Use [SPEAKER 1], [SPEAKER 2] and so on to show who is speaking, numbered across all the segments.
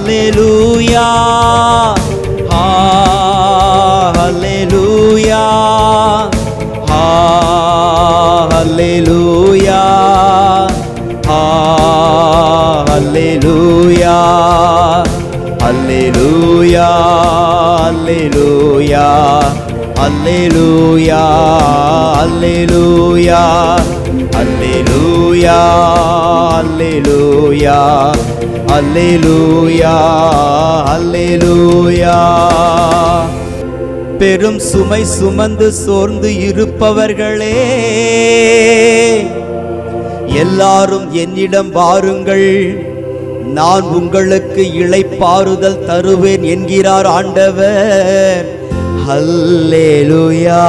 [SPEAKER 1] ஹalleluya ஹalleluya ஹalleluya ஹalleluya ஹalleluya ஹalleluya ஹalleluya ஹalleluya ஹalleluya ஹalleluya ஹalleluya ஹalleluya பெரும் சுமை சுமந்து சோர்ந்து இருப்பவர்களே எல்லாரும் என்னிடம் வாருங்கள் நான் உங்களுக்கு இளைப்பாறுதல் தருவேன் என்கிறார் ஆண்டவர் ஹல்லேலூயா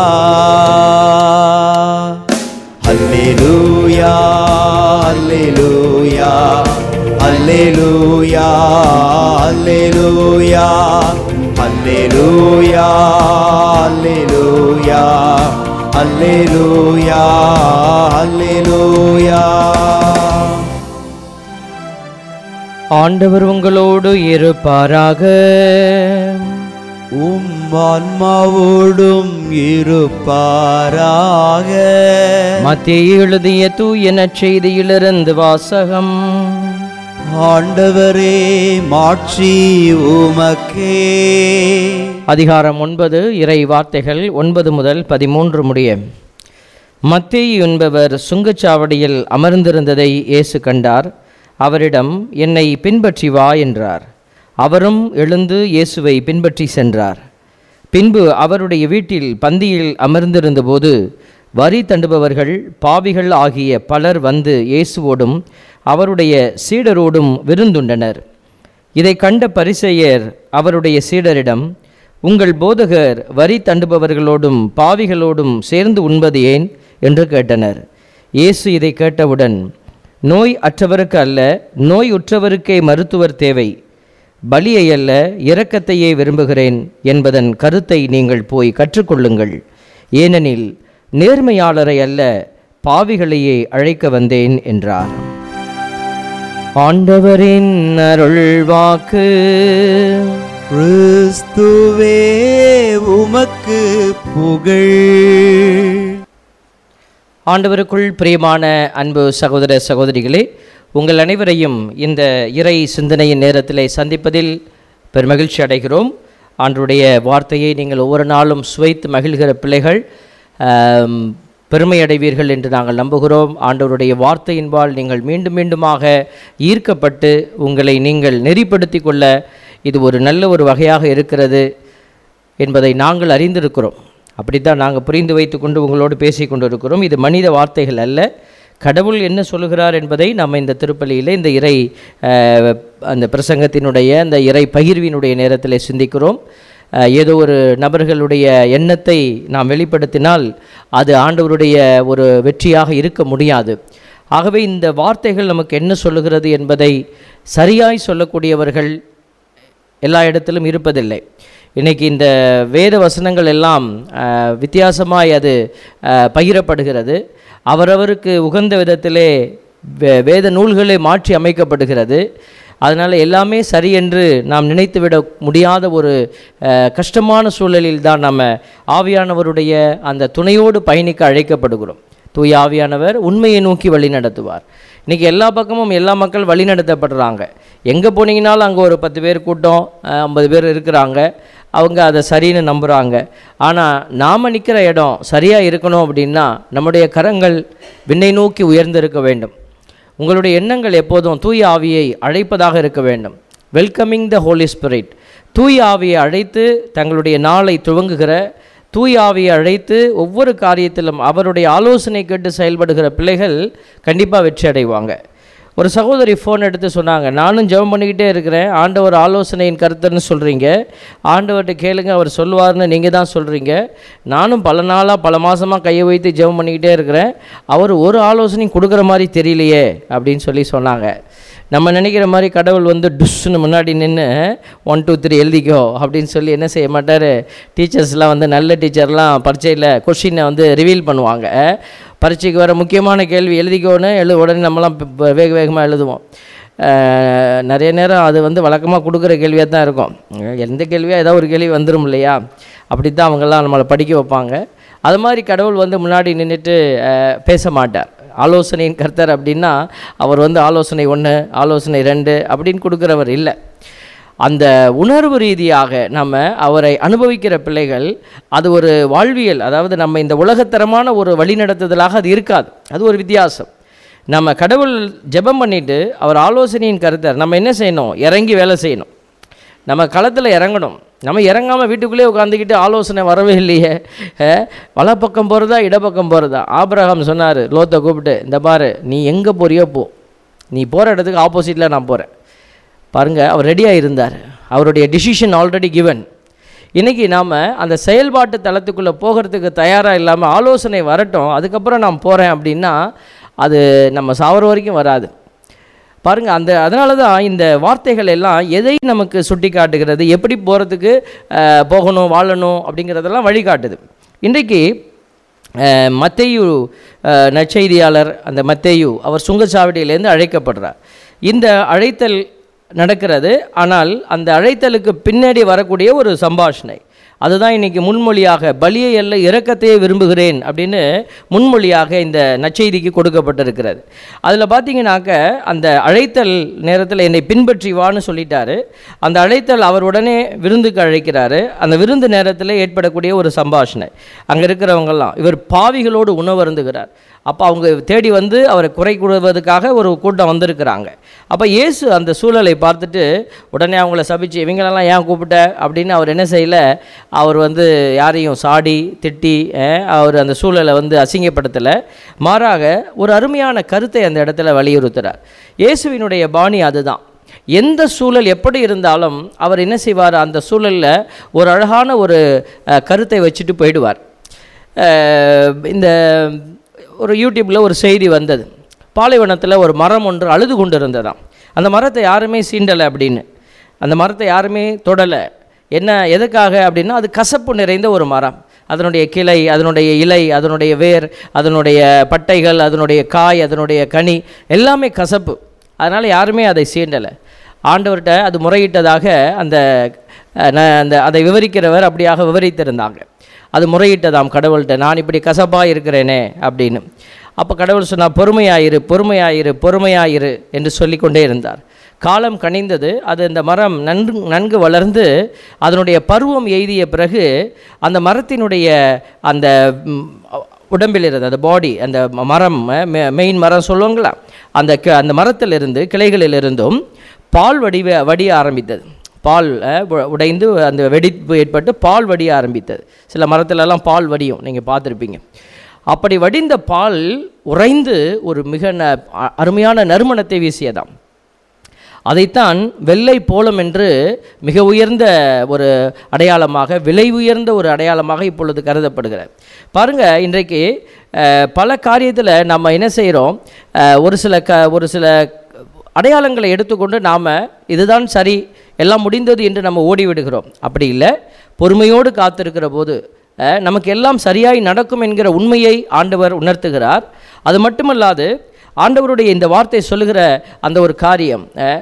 [SPEAKER 1] ஹல்லேலூயா ஹல்லேலூயா ஹல்லேலூயா ஹல்லேலூயா ஹல்லேலூயா ஹல்லேலூயா ஹல்லேலூயா ஹல்லேலூயா
[SPEAKER 2] ஆண்டவர் உங்களோடு இருப்பாராக
[SPEAKER 1] உம் ஆன்மாவோடும் இருப்பாராக
[SPEAKER 2] மத்திய எழுதிய தூய நற்செய்தியிலிருந்து வாசகம்
[SPEAKER 1] ஆண்டவரே மாட்சி உமக்கே
[SPEAKER 2] அதிகாரம் ஒன்பது இறை வார்த்தைகள் ஒன்பது முதல் பதிமூன்று முடிய மத்தேயு என்பவர் சுங்கச்சாவடியில் அமர்ந்திருந்ததை இயேசு கண்டார் அவரிடம் என்னை பின்பற்றி வா என்றார் அவரும் எழுந்து இயேசுவை பின்பற்றி சென்றார் பின்பு அவருடைய வீட்டில் பந்தியில் அமர்ந்திருந்தபோது வரி தண்டுபவர்கள் பாவிகள் ஆகிய பலர் வந்து இயேசுவோடும் அவருடைய சீடரோடும் விருந்துண்டனர் இதை கண்ட பரிசேயர் அவருடைய சீடரிடம் உங்கள் போதகர் வரி தண்டுபவர்களோடும் பாவிகளோடும் சேர்ந்து உண்பது ஏன் என்று கேட்டனர் இயேசு இதை கேட்டவுடன் நோய் அற்றவருக்கு அல்ல நோய் உற்றவருக்கே மருத்துவர் தேவை பலியை அல்ல இரக்கத்தையே விரும்புகிறேன் என்பதன் கருத்தை நீங்கள் போய் கற்றுக்கொள்ளுங்கள் ஏனெனில் நேர்மையாளரை அல்ல பாவிகளையே அழைக்க வந்தேன் என்றார் ஆண்டவரின் அருள்வாக்கு
[SPEAKER 1] கிறிஸ்துவே உமக்கு புகழ்
[SPEAKER 2] ஆண்டவருக்குள் பிரியமான அன்பு சகோதர சகோதரிகளே உங்கள் அனைவரையும் இந்த இறை சிந்தனையின் நேரத்திலே சந்திப்பதில் பெருமகிழ்ச்சி அடைகிறோம் ஆண்டுடைய வார்த்தையை நீங்கள் ஒவ்வொரு நாளும் சுவைத்து மகிழ்கிற பிள்ளைகள் ஆம், பெருமை அடைவீர்கள் என்று நாங்கள் நம்புகிறோம் ஆண்டவருடைய வார்த்தையின்பால் நீங்கள் மீண்டும் மீண்டுமாக ஈர்க்கப்பட்டு உங்களை நீங்கள் நெறிப்படுத்தி கொள்ள இது ஒரு நல்ல ஒரு வகையாக இருக்கிறது என்பதை நாங்கள் அறிந்திருக்கிறோம் அப்படித்தான் நாங்கள் புரிந்து வைத்துக்கொண்டு உங்களோடு பேசி கொண்டிருக்கிறோம் இது மனித வார்த்தைகள் அல்ல கடவுள் என்ன சொல்லுகிறார் என்பதை நம்ம இந்த திருப்பலியில் இந்த இறை அஹ், அந்த பிரசங்கத்தினுடைய அந்த இறை பகிர்வினுடைய நேரத்தில் சிந்திக்கிறோம் அஹ், ஏதோ ஒரு நபர்களுடைய எண்ணத்தை நாம் வெளிப்படுத்தினால் அது ஆண்டவருடைய ஒரு வெற்றியாக இருக்க முடியாது ஆகவே இந்த வார்த்தைகள் நமக்கு என்ன சொல்லுகிறது என்பதை சரியாய் சொல்லக்கூடியவர்கள் எல்லா இடத்திலும் இருப்பதில்லை இன்னைக்கு இந்த வேத வசனங்கள் எல்லாம் அஹ், வித்தியாசமாய் அது அஹ், பகிரப்படுகிறது அவரவருக்கு உகந்த விதத்திலே வே- வேத நூல்களே மாற்றி அமைக்கப்படுகிறது அதனால் எல்லாமே சரி என்று நாம் நினைத்துவிட முடியாத ஒரு அஹ், கஷ்டமான சூழலில் தான் நம்ம ஆவியானவருடைய அந்த துணையோடு பயணிக்க அழைக்கப்படுகிறோம் தூய ஆவியானவர் உண்மையை நோக்கி வழி நடத்துவார் இன்றைக்கி எல்லா பக்கமும் எல்லா மக்கள் வழி நடத்தப்படுறாங்க எங்கே போனீங்கனாலும் அங்கே ஒரு பத்து பேர் கூட்டம் அஹ், ஐம்பது பேர் இருக்கிறாங்க அவங்க அதை சரின்னு நம்புகிறாங்க ஆனால் நாம் நிற்கிற இடம் சரியாக இருக்கணும் அப்படின்னா நம்முடைய கரங்கள் விண்ணை நோக்கி உயர்ந்திருக்க வேண்டும் உங்களுடைய எண்ணங்கள் எப்போதும் தூய ஆவியை அழைப்பதாக இருக்க வேண்டும் வெல்கமிங் த ஹோலி ஸ்பிரிட் தூய ஆவியை அழைத்து தங்களுடைய நாளை துவங்குகிற தூய ஆவியை அழைத்து ஒவ்வொரு காரியத்திலும் அவருடைய ஆலோசனை கேட்டு செயல்படுகிற பிள்ளைகள் கண்டிப்பாக வெற்றி அடைவாங்க ஒரு சகோதரி ஃபோன் எடுத்து சொன்னாங்க நானும் ஜெபம் பண்ணிக்கிட்டே இருக்கிறேன் ஆண்டவர் ஆலோசனையின் கருத்துன்னு சொல்கிறீங்க ஆண்டவர்கிட்ட கேளுங்க அவர் சொல்லுவார்னு நீங்கள் தான் சொல்கிறீங்க நானும் பல நாளாக பல மாதமாக கையை வைத்து ஜெபம் பண்ணிக்கிட்டே இருக்கிறேன் அவர் ஒரு ஆலோசனையும் கொடுக்குற மாதிரி தெரியலையே அப்படின்னு சொல்லி சொன்னாங்க நம்ம நினைக்கிற மாதிரி கடவுள் வந்து டுஷ்னு முன்னாடி நின்று ஒன் டூ த்ரீ எழுதிக்கோ அப்படின்னு சொல்லி என்ன செய்ய மாட்டார் டீச்சர்ஸ்லாம் வந்து நல்ல டீச்சர்லாம் பரீட்சையில் கொஷினை வந்து ரிவீல் பண்ணுவாங்க பரீட்சைக்கு வர முக்கியமான கேள்வி எழுதிக்கோன்னு எழு உடனே நம்மலாம் ப- ப- வேக வேகமாக எழுதுவோம் அஹ், நிறைய நேரம் அது வந்து வழக்கமாக கொடுக்குற கேள்வியாக தான் இருக்கும் அஹ், எந்த கேள்வியாக ஏதோ ஒரு கேள்வி வந்துடும் இல்லையா அப்படி தான் அவங்கெல்லாம் நம்மளை படிக்க வைப்பாங்க அது மாதிரி கடவுள் வந்து முன்னாடி நின்றுட்டு பேச மாட்டார் ஆலோசனையின் கர்த்தர் அப்படின்னா அவர் வந்து ஆலோசனை ஒன்று ஆலோசனை ரெண்டு அப்படின்னு கொடுக்குறவர் இல்லை அந்த உணர்வு ரீதியாக நம்ம அவரை அனுபவிக்கிற பிள்ளைகள் அது ஒரு வாழ்வியல் அதாவது நம்ம இந்த உலகத்தரமான ஒரு வழிநடத்துதலாக அது இருக்காது அது ஒரு வித்தியாசம் நம்ம கடவுள் ஜெபம் பண்ணிட்டு அவர் ஆலோசனையின் கருத்தர் நம்ம என்ன செய்யணும் இறங்கி வேலை செய்யணும் நம்ம களத்தில் இறங்கணும் நம்ம இறங்காமல் வீட்டுக்குள்ளே உட்காந்துக்கிட்டு ஆலோசனை வரவே இல்லையே அஹ், வலப்பக்கம் போகிறதா இடப்பக்கம் போகிறதா ஆபிரகாம் சொன்னார் லோத்தை கூப்பிட்டு இந்த பாரு நீ எங்கே போறியோ போ நீ போகிற இடத்துக்கு ஆப்போசிட்டில் நான் போகிறேன் பாருங்கள் அவர் ரெடியாக இருந்தார் அவருடைய டிசிஷன் ஆல்ரெடி given இன்றைக்கி நாம் அந்த செயல்பாட்டு தளத்துக்குள்ளே போகிறதுக்கு தயாராக இல்லாமல் ஆலோசனை வரட்டும் அதுக்கப்புறம் நான் போகிறேன் அப்படின்னா அது நம்ம சாவர வரைக்கும் வராது பாருங்கள் அந்த அதனால தான் இந்த வார்த்தைகள் எல்லாம் எதை நமக்கு சுட்டி காட்டுகிறது எப்படி போகிறதுக்கு அஹ், போகணும் வாழணும் அப்படிங்கிறதெல்லாம் வழிகாட்டுது இன்றைக்கு அஹ், மத்தேயு அஹ், நற்செய்தியாளர் அந்த மத்தேயு அவர் சுங்கச்சாவடியிலேருந்து அழைக்கப்படுறார் இந்த அழைத்தல் நடக்கிறது ஆனால் அந்த அழைத்தலுக்கு பின்னாடி வரக்கூடிய ஒரு சம்பாஷணை அதுதான் இன்னைக்கு முன்மொழியாக பலியை அல்ல இரக்கத்தையே விரும்புகிறேன் அப்படின்னு முன்மொழியாக இந்த நற்செய்திக்கு கொடுக்கப்பட்டிருக்கிறது அதில் பார்த்தீங்கன்னாக்க அந்த அழைத்தல் நேரத்தில் என்னை பின்பற்றி வான்னு சொல்லிட்டாரு அந்த அழைத்தல் அவர் உடனே விருந்துக்கு அழைக்கிறாரு அந்த விருந்து நேரத்தில் ஏற்படக்கூடிய ஒரு சம்பாஷணை அங்கே இருக்கிறவங்கெல்லாம் இவர் பாவிகளோடு உணவருந்துகிறார் அப்போ அவங்க தேடி வந்து அவரை குறை கூடுவதற்காக ஒரு கூட்டம் வந்திருக்கிறாங்க அப்போ இயேசு அந்த சூழலை பார்த்துட்டு உடனே அவங்கள சபிச்சு இவங்களெல்லாம் ஏன் கூப்பிட்ட அப்படின்னு அவர் என்ன செய்யல அவர் வந்து யாரையும் சாடி திட்டி அஹ், அவர் அந்த சூழலை வந்து அசிங்கப்படுத்தலை மாறாக ஒரு அருமையான கருத்தை அந்த இடத்துல வலியுறுத்துறார் இயேசுவினுடைய பாணி அதுதான் எந்த சூழல் எப்படி இருந்தாலும் அவர் என்ன செய்வார் அந்த சூழலில் ஒரு அழகான ஒரு அஹ், கருத்தை வச்சுட்டு போயிடுவார் அஹ், இந்த ஒரு யூடியூப்பில் ஒரு செய்தி வந்தது பாலைவனத்தில் ஒரு மரம் ஒன்று அழுது கொண்டு இருந்ததாம் அந்த மரத்தை யாருமே சீண்டலை அப்படின்னு அந்த மரத்தை யாருமே தொடலை என்ன எதுக்காக அப்படின்னா அது கசப்பு நிறைந்த ஒரு மரம் அதனுடைய கிளை அதனுடைய இலை அதனுடைய வேர் அதனுடைய பட்டைகள் அதனுடைய காய் அதனுடைய கனி எல்லாமே கசப்பு அதனால் யாருமே அதை சீண்டலை ஆண்டவர்கிட்ட அது முறையிட்டதாக அந்த அஹ், ந- அந்த அதை விவரிக்கிறவர் அப்படியாக விவரித்திருந்தாங்க அது முறையிட்டதாம் கடவுள்கிட்ட நான் இப்படி கசப்பாக இருக்கிறேனே அப்படின்னு அப்போ கடவுள் சொன்னார் பொறுமையாயிரு பொறுமையாயிரு பொறுமையாயிரு என்று சொல்லிக்கொண்டே இருந்தார் காலம் கனிந்தது அது அந்த மரம் நன்கு நன்கு வளர்ந்து அதனுடைய பருவம் எய்திய பிறகு அந்த மரத்தினுடைய அந்த ம், உடம்பில் இருந்து அந்த பாடி அந்த ம- மரம் மெயின் மரம் சொல்லுவாங்களா அந்த க- அந்த மரத்திலிருந்து கிளைகளிலிருந்தும் பால் வடிவ வடிய ஆரம்பித்தது பால் அஹ், உ- உடைந்து அந்த வெடிப்பு ஏற்பட்டு பால் வடிய ஆரம்பித்தது சில மரத்துலலாம் பால் வடியும் நீங்கள் பார்த்துருப்பீங்க அப்படி வடிந்த பால் உறைந்து ஒரு மிக ந அ- அருமையான நறுமணத்தை வீசியதாம் அதைத்தான் வெள்ளை போலம் என்று மிக உயர்ந்த ஒரு அடையாளமாக விலை உயர்ந்த ஒரு அடையாளமாக இப்பொழுது கருதப்படுகிறது பாருங்க இன்றைக்கு அஹ், பல காரியத்தில் நம்ம என்ன செய்கிறோம் ஒரு சில க ஒரு சில அடையாளங்களை எடுத்துக்கொண்டு நாம் இதுதான் சரி எல்லாம் முடிந்தது என்று நம்ம ஓடிவிடுகிறோம் அப்படி இல்லை பொறுமையோடு காத்திருக்கிற போது அஹ், நமக்கு எல்லாம் சரியாய் நடக்கும் என்கிற உண்மையை ஆண்டவர் உணர்த்துகிறார் அது மட்டுமல்லாது ஆண்டவருடைய இந்த வார்த்தை சொல்லுகிற அந்த ஒரு காரியம் அஹ்,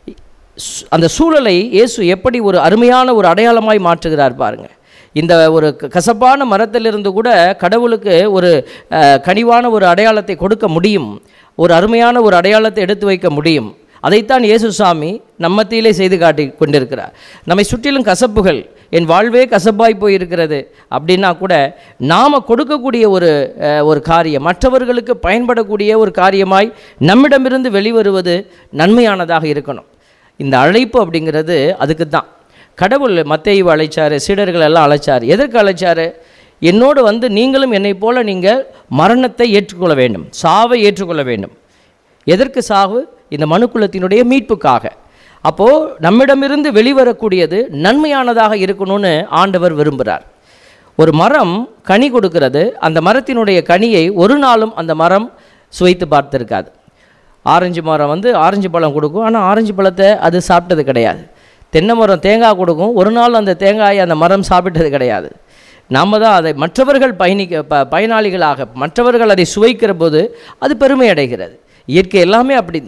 [SPEAKER 2] சு- அந்த சூழலை இயேசு எப்படி ஒரு அருமையான ஒரு அடையாளமாய் மாற்றுகிறார் பாருங்க இந்த ஒரு க- கசப்பான மரத்திலிருந்து கூட கடவுளுக்கு ஒரு அஹ், கனிவான ஒரு அடையாளத்தை கொடுக்க முடியும் ஒரு அருமையான ஒரு அடையாளத்தை எடுத்து வைக்க முடியும் அதைத்தான் இயேசு சாமி நம்மத்திலே செய்து காட்டி கொண்டிருக்கிறார் நம்மை சுற்றிலும் கசப்புகள் என் வாழ்வே கசப்பாய் போயிருக்கிறது அப்படின்னா கூட நாம் கொடுக்கக்கூடிய ஒரு அஹ், ஒரு காரியம் மற்றவர்களுக்கு பயன்படக்கூடிய ஒரு காரியமாய் நம்மிடமிருந்து வெளிவருவது நன்மையானதாக இருக்கணும் இந்த அழைப்பு அப்படிங்கிறது அதுக்கு தான் கடவுள் மத்தேயு அழைச்சாரு சீடர்கள் எல்லாம் அழைச்சார் எதற்கு அழைச்சாரு என்னோடு வந்து நீங்களும் என்னைப் போல நீங்கள் மரணத்தை ஏற்றுக்கொள்ள வேண்டும் சாவை ஏற்றுக்கொள்ள வேண்டும் எதற்கு சாவு இந்த மனுக்குலத்தினுடைய மீட்புக்காக அப்போது நம்மிடமிருந்து வெளிவரக்கூடியது நன்மையானதாக இருக்கணும்னு ஆண்டவர் விரும்புகிறார் ஒரு மரம் கனி கொடுக்கிறது அந்த மரத்தினுடைய கனியை ஒரு நாளும் அந்த மரம் சுவைத்து பார்த்திருக்காது ஆரஞ்சு மரம் வந்து ஆரஞ்சு பழம் கொடுக்கும் ஆனால் ஆரஞ்சு பழத்தை அது சாப்பிட்டது கிடையாது தென்னை மரம் தேங்காய் கொடுக்கும் ஒரு நாள் அந்த தேங்காயை அந்த மரம் சாப்பிட்டது கிடையாது நாம் தான் அதை மற்றவர்கள் பயணிக்க ப பயனாளிகளாக மற்றவர்கள் அதை சுவைக்கிற போது அது பெருமை அடைகிறது இயற்கை எல்லாமே அப்படித்தான்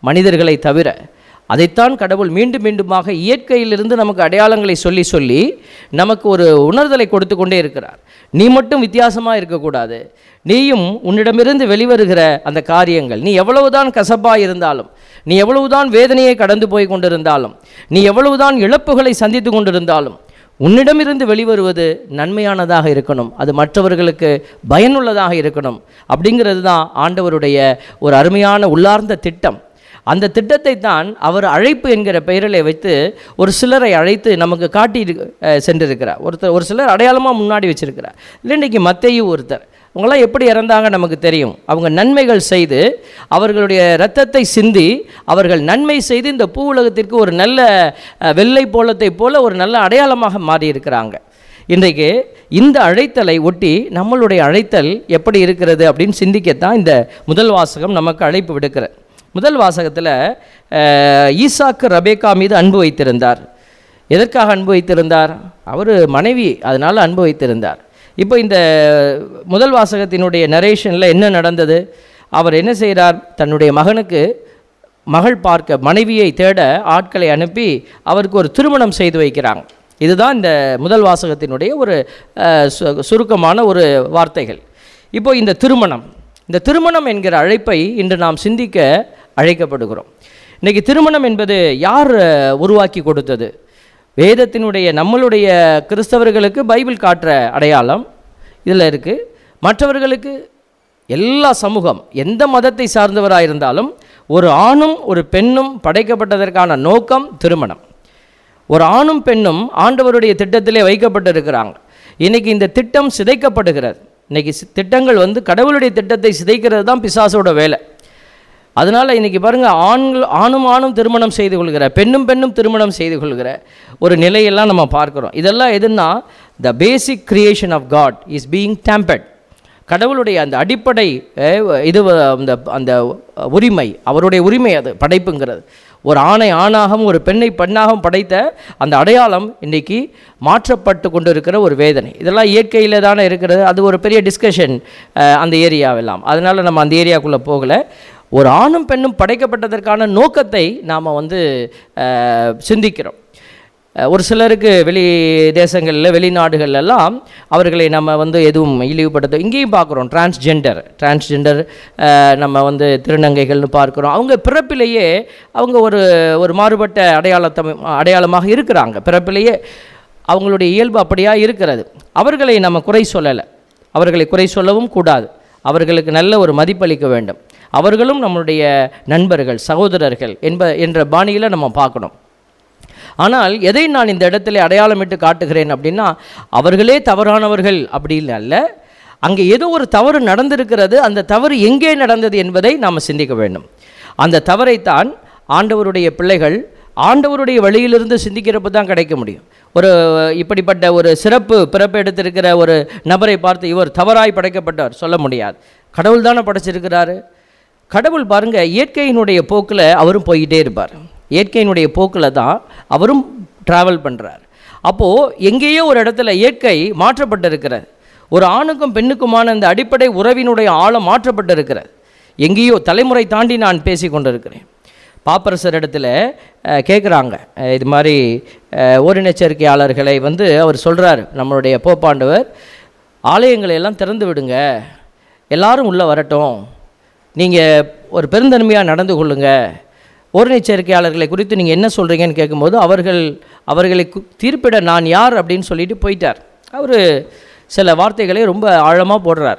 [SPEAKER 2] மனிதர்களை தவிர அதைத்தான் கடவுள் மீண்டும் மீண்டுமாக இயற்கையிலிருந்து நமக்கு அடையாளங்களை சொல்லி சொல்லி நமக்கு ஒரு உணர்தலை கொடுத்து கொண்டே இருக்கிறார் நீ மட்டும் வித்தியாசமாக இருக்கக்கூடாது நீயும் உன்னிடமிருந்து வெளிவருகிற அந்த காரியங்கள் நீ எவ்வளவுதான் கசப்பாக இருந்தாலும் நீ எவ்வளவுதான் வேதனையை கடந்து போய் கொண்டிருந்தாலும் நீ எவ்வளவுதான் இழப்புகளை சந்தித்து கொண்டிருந்தாலும் உன்னிடமிருந்து வெளிவருவது நன்மையானதாக இருக்கணும் அது மற்றவர்களுக்கு பயனுள்ளதாக இருக்கணும் அப்படிங்கிறது தான் ஆண்டவருடைய ஒரு அருமையான உள்ளார்ந்த திட்டம் அந்த திட்டத்தை தான் அவர் அழைப்பு என்கிற பெயரிலே வைத்து ஒரு சிலரை அழைத்து நமக்கு காட்டி இரு- அஹ் சென்றிருக்கிறார் ஒருத்தர் ஒரு சிலர் அடையாளமாக முன்னாடி வச்சிருக்கிறார் இல்லை இன்றைக்கி மத்தையும் ஒருத்தர் அவங்களாம் எப்படி இறந்தாங்க நமக்கு தெரியும் அவங்க நன்மைகள் செய்து அவர்களுடைய இரத்தத்தை சிந்தி அவர்கள் நன்மை செய்து இந்த பூ உலகத்திற்கு ஒரு நல்ல அஹ், வெள்ளை போலத்தை போல ஒரு நல்ல அடையாளமாக மாறியிருக்கிறாங்க இன்றைக்கு இந்த அழைத்தலை ஒட்டி நம்மளுடைய அழைத்தல் எப்படி இருக்கிறது அப்படின்னு சிந்திக்கத்தான் இந்த முதல் வாசகம் நமக்கு அழைப்பு விடுக்கிறது முதல் வாசகத்தில் ஈசாக்கு ரபேக்கா மீது அன்பு வைத்திருந்தார் எதற்காக அன்பு வைத்திருந்தார் அவர் மனைவி அதனால் அன்பு வைத்திருந்தார் இப்போ இந்த முதல் வாசகத்தினுடைய நரேஷனில் என்ன நடந்தது அவர் என்ன செய்கிறார் தன்னுடைய மகனுக்கு மகள் பார்க்க மனைவியை தேட ஆட்களை அனுப்பி அவருக்கு ஒரு திருமணம் செய்து வைக்கிறாங்க இதுதான் இந்த முதல் வாசகத்தினுடைய ஒரு அஹ், சு- சுருக்கமான ஒரு வார்த்தைகள் இப்போ இந்த திருமணம் இந்த திருமணம் என்கிற அழைப்பை இன்று நாம் சிந்திக்க அழைக்கப்படுகிறோம் இன்னைக்கு திருமணம் என்பது யார் அஹ், உருவாக்கி கொடுத்தது வேதத்தினுடைய நம்மளுடைய கிறிஸ்தவர்களுக்கு பைபிள் காட்டுற அடையாளம் இதில் இருக்குது மற்றவர்களுக்கு எல்லா சமூகம் எந்த மதத்தை சார்ந்தவராக இருந்தாலும் ஒரு ஆணும் ஒரு பெண்ணும் படைக்கப்பட்டதற்கான நோக்கம் திருமணம் ஒரு ஆணும் பெண்ணும் ஆண்டவருடைய திட்டத்திலே வைக்கப்பட்டிருக்கிறாங்க இன்னைக்கு இந்த திட்டம் சிதைக்கப்படுகிறது இன்னைக்கு சி- திட்டங்கள் வந்து கடவுளுடைய திட்டத்தை சிதைக்கிறது தான் பிசாசோட வேலை அதனால் இன்றைக்கி பாருங்கள் ஆண்கள் ஆணும் ஆணும் திருமணம் செய்து கொள்கிற பெண்ணும் பெண்ணும் திருமணம் செய்து கொள்கிற ஒரு நிலையெல்லாம் நம்ம பார்க்குறோம் இதெல்லாம் எதுன்னா the basic creation of God is being tampered கடவுளுடைய அந்த அடிப்படை அஹ், இது வ- அந்த அந்த உரிமை அவருடைய உரிமை அது படைப்புங்கிறது ஒரு ஆணை ஆணாகவும் ஒரு பெண்ணை பெண்ணாகவும் படைத்த அந்த அடையாளம் இன்னைக்கு மாற்றப்பட்டு கொண்டு இருக்கிற ஒரு வேதனை இதெல்லாம் இயற்கையில் தானே இருக்கிறது அது ஒரு பெரிய டிஸ்கஷன் அந்த ஏரியாவெல்லாம் அதனால் நம்ம அந்த ஏரியாக்குள்ளே போகலை ஒரு ஆணும் பெண்ணும் படைக்கப்பட்டதற்கான நோக்கத்தை நாம் வந்து அஹ், சிந்திக்கிறோம் அஹ், ஒரு சிலருக்கு வெளி தேசங்களில் வெளிநாடுகள்லாம் அவர்களை நம்ம வந்து எதுவும் இழிவுபடுத்த இங்கேயும் பார்க்குறோம் டிரான்ஸ்ஜெண்டர் டிரான்ஸ்ஜெண்டர் நம்ம வந்து திருநங்கைகள்னு பார்க்குறோம் அவங்க பிறப்பிலேயே அவங்க ஒரு ஒரு மாறுபட்ட அடையாளத்தை அடையாளமாக இருக்கிறாங்க பிறப்பிலேயே அவங்களுடைய இயல்பு அப்படியா இருக்கிறது அவர்களை நம்ம குறை சொல்லலை அவர்களை குறை சொல்லவும் கூடாது அவர்களுக்கு நல்ல ஒரு மதிப்பளிக்க வேண்டும் அவர்களும் நம்மளுடைய நண்பர்கள் சகோதரர்கள் என்ப என்ற பாணியில் நம்ம பார்க்கணும் ஆனால் எதை நான் இந்த இடத்துல அடையாளமிட்டு காட்டுகிறேன் அப்படின்னா அவர்களே தவறானவர்கள் அப்படின்னு அல்ல அங்கே ஏதோ ஒரு தவறு நடந்திருக்கிறது அந்த தவறு எங்கே நடந்தது என்பதை நாம் சிந்திக்க வேண்டும் அந்த தவறைத்தான் ஆண்டவருடைய பிள்ளைகள் ஆண்டவருடைய வழியிலிருந்து சிந்திக்கிறப்ப தான் கிடைக்க முடியும் ஒரு இப்படிப்பட்ட ஒரு சிறப்பு பிறப்பு எடுத்திருக்கிற ஒரு நபரை பார்த்து இவர் தவறாய் படைக்கப்பட்டார் சொல்ல முடியாது கடவுள் தானே படைச்சிருக்கிறாரு கடவுள் பாருங்க இயற்கையினுடைய போக்கில் அவரும் போய்கிட்டே இருப்பார் இயற்கையினுடைய போக்கில் தான் அவரும் ட்ராவல் பண்ணுறார் அப்போது எங்கேயோ ஒரு இடத்துல இயற்கை மாற்றப்பட்டிருக்கிறது ஒரு ஆணுக்கும் பெண்ணுக்குமான இந்த அடிப்படை உறவினுடைய ஆழம் மாற்றப்பட்டிருக்கிறது எங்கேயோ தலைமுறை தாண்டி நான் பேசி கொண்டிருக்கிறேன் பாப்பரசர் இடத்துல கேட்குறாங்க இது மாதிரி அஹ், ஓரினச்சேர்க்கையாளர்களை வந்து அவர் சொல்கிறார் நம்மளுடைய போப்பாண்டவர் ஆலயங்களை எல்லாம் திறந்து விடுங்க எல்லாரும் உள்ளே வரட்டும் நீங்கள் ஒரு பெருந்தன்மையாக நடந்து கொள்ளுங்க ஓரினச்சேர்க்கையாளர்களை குறித்து நீங்கள் என்ன சொல்கிறீங்கன்னு கேட்கும்போது அவர்கள் அவர்களை கு- தீர்ப்பிட நான் யார் அப்படின்னு சொல்லிட்டு போயிட்டார் அவர் சில வார்த்தைகளை ரொம்ப ஆழமாக போடுறார்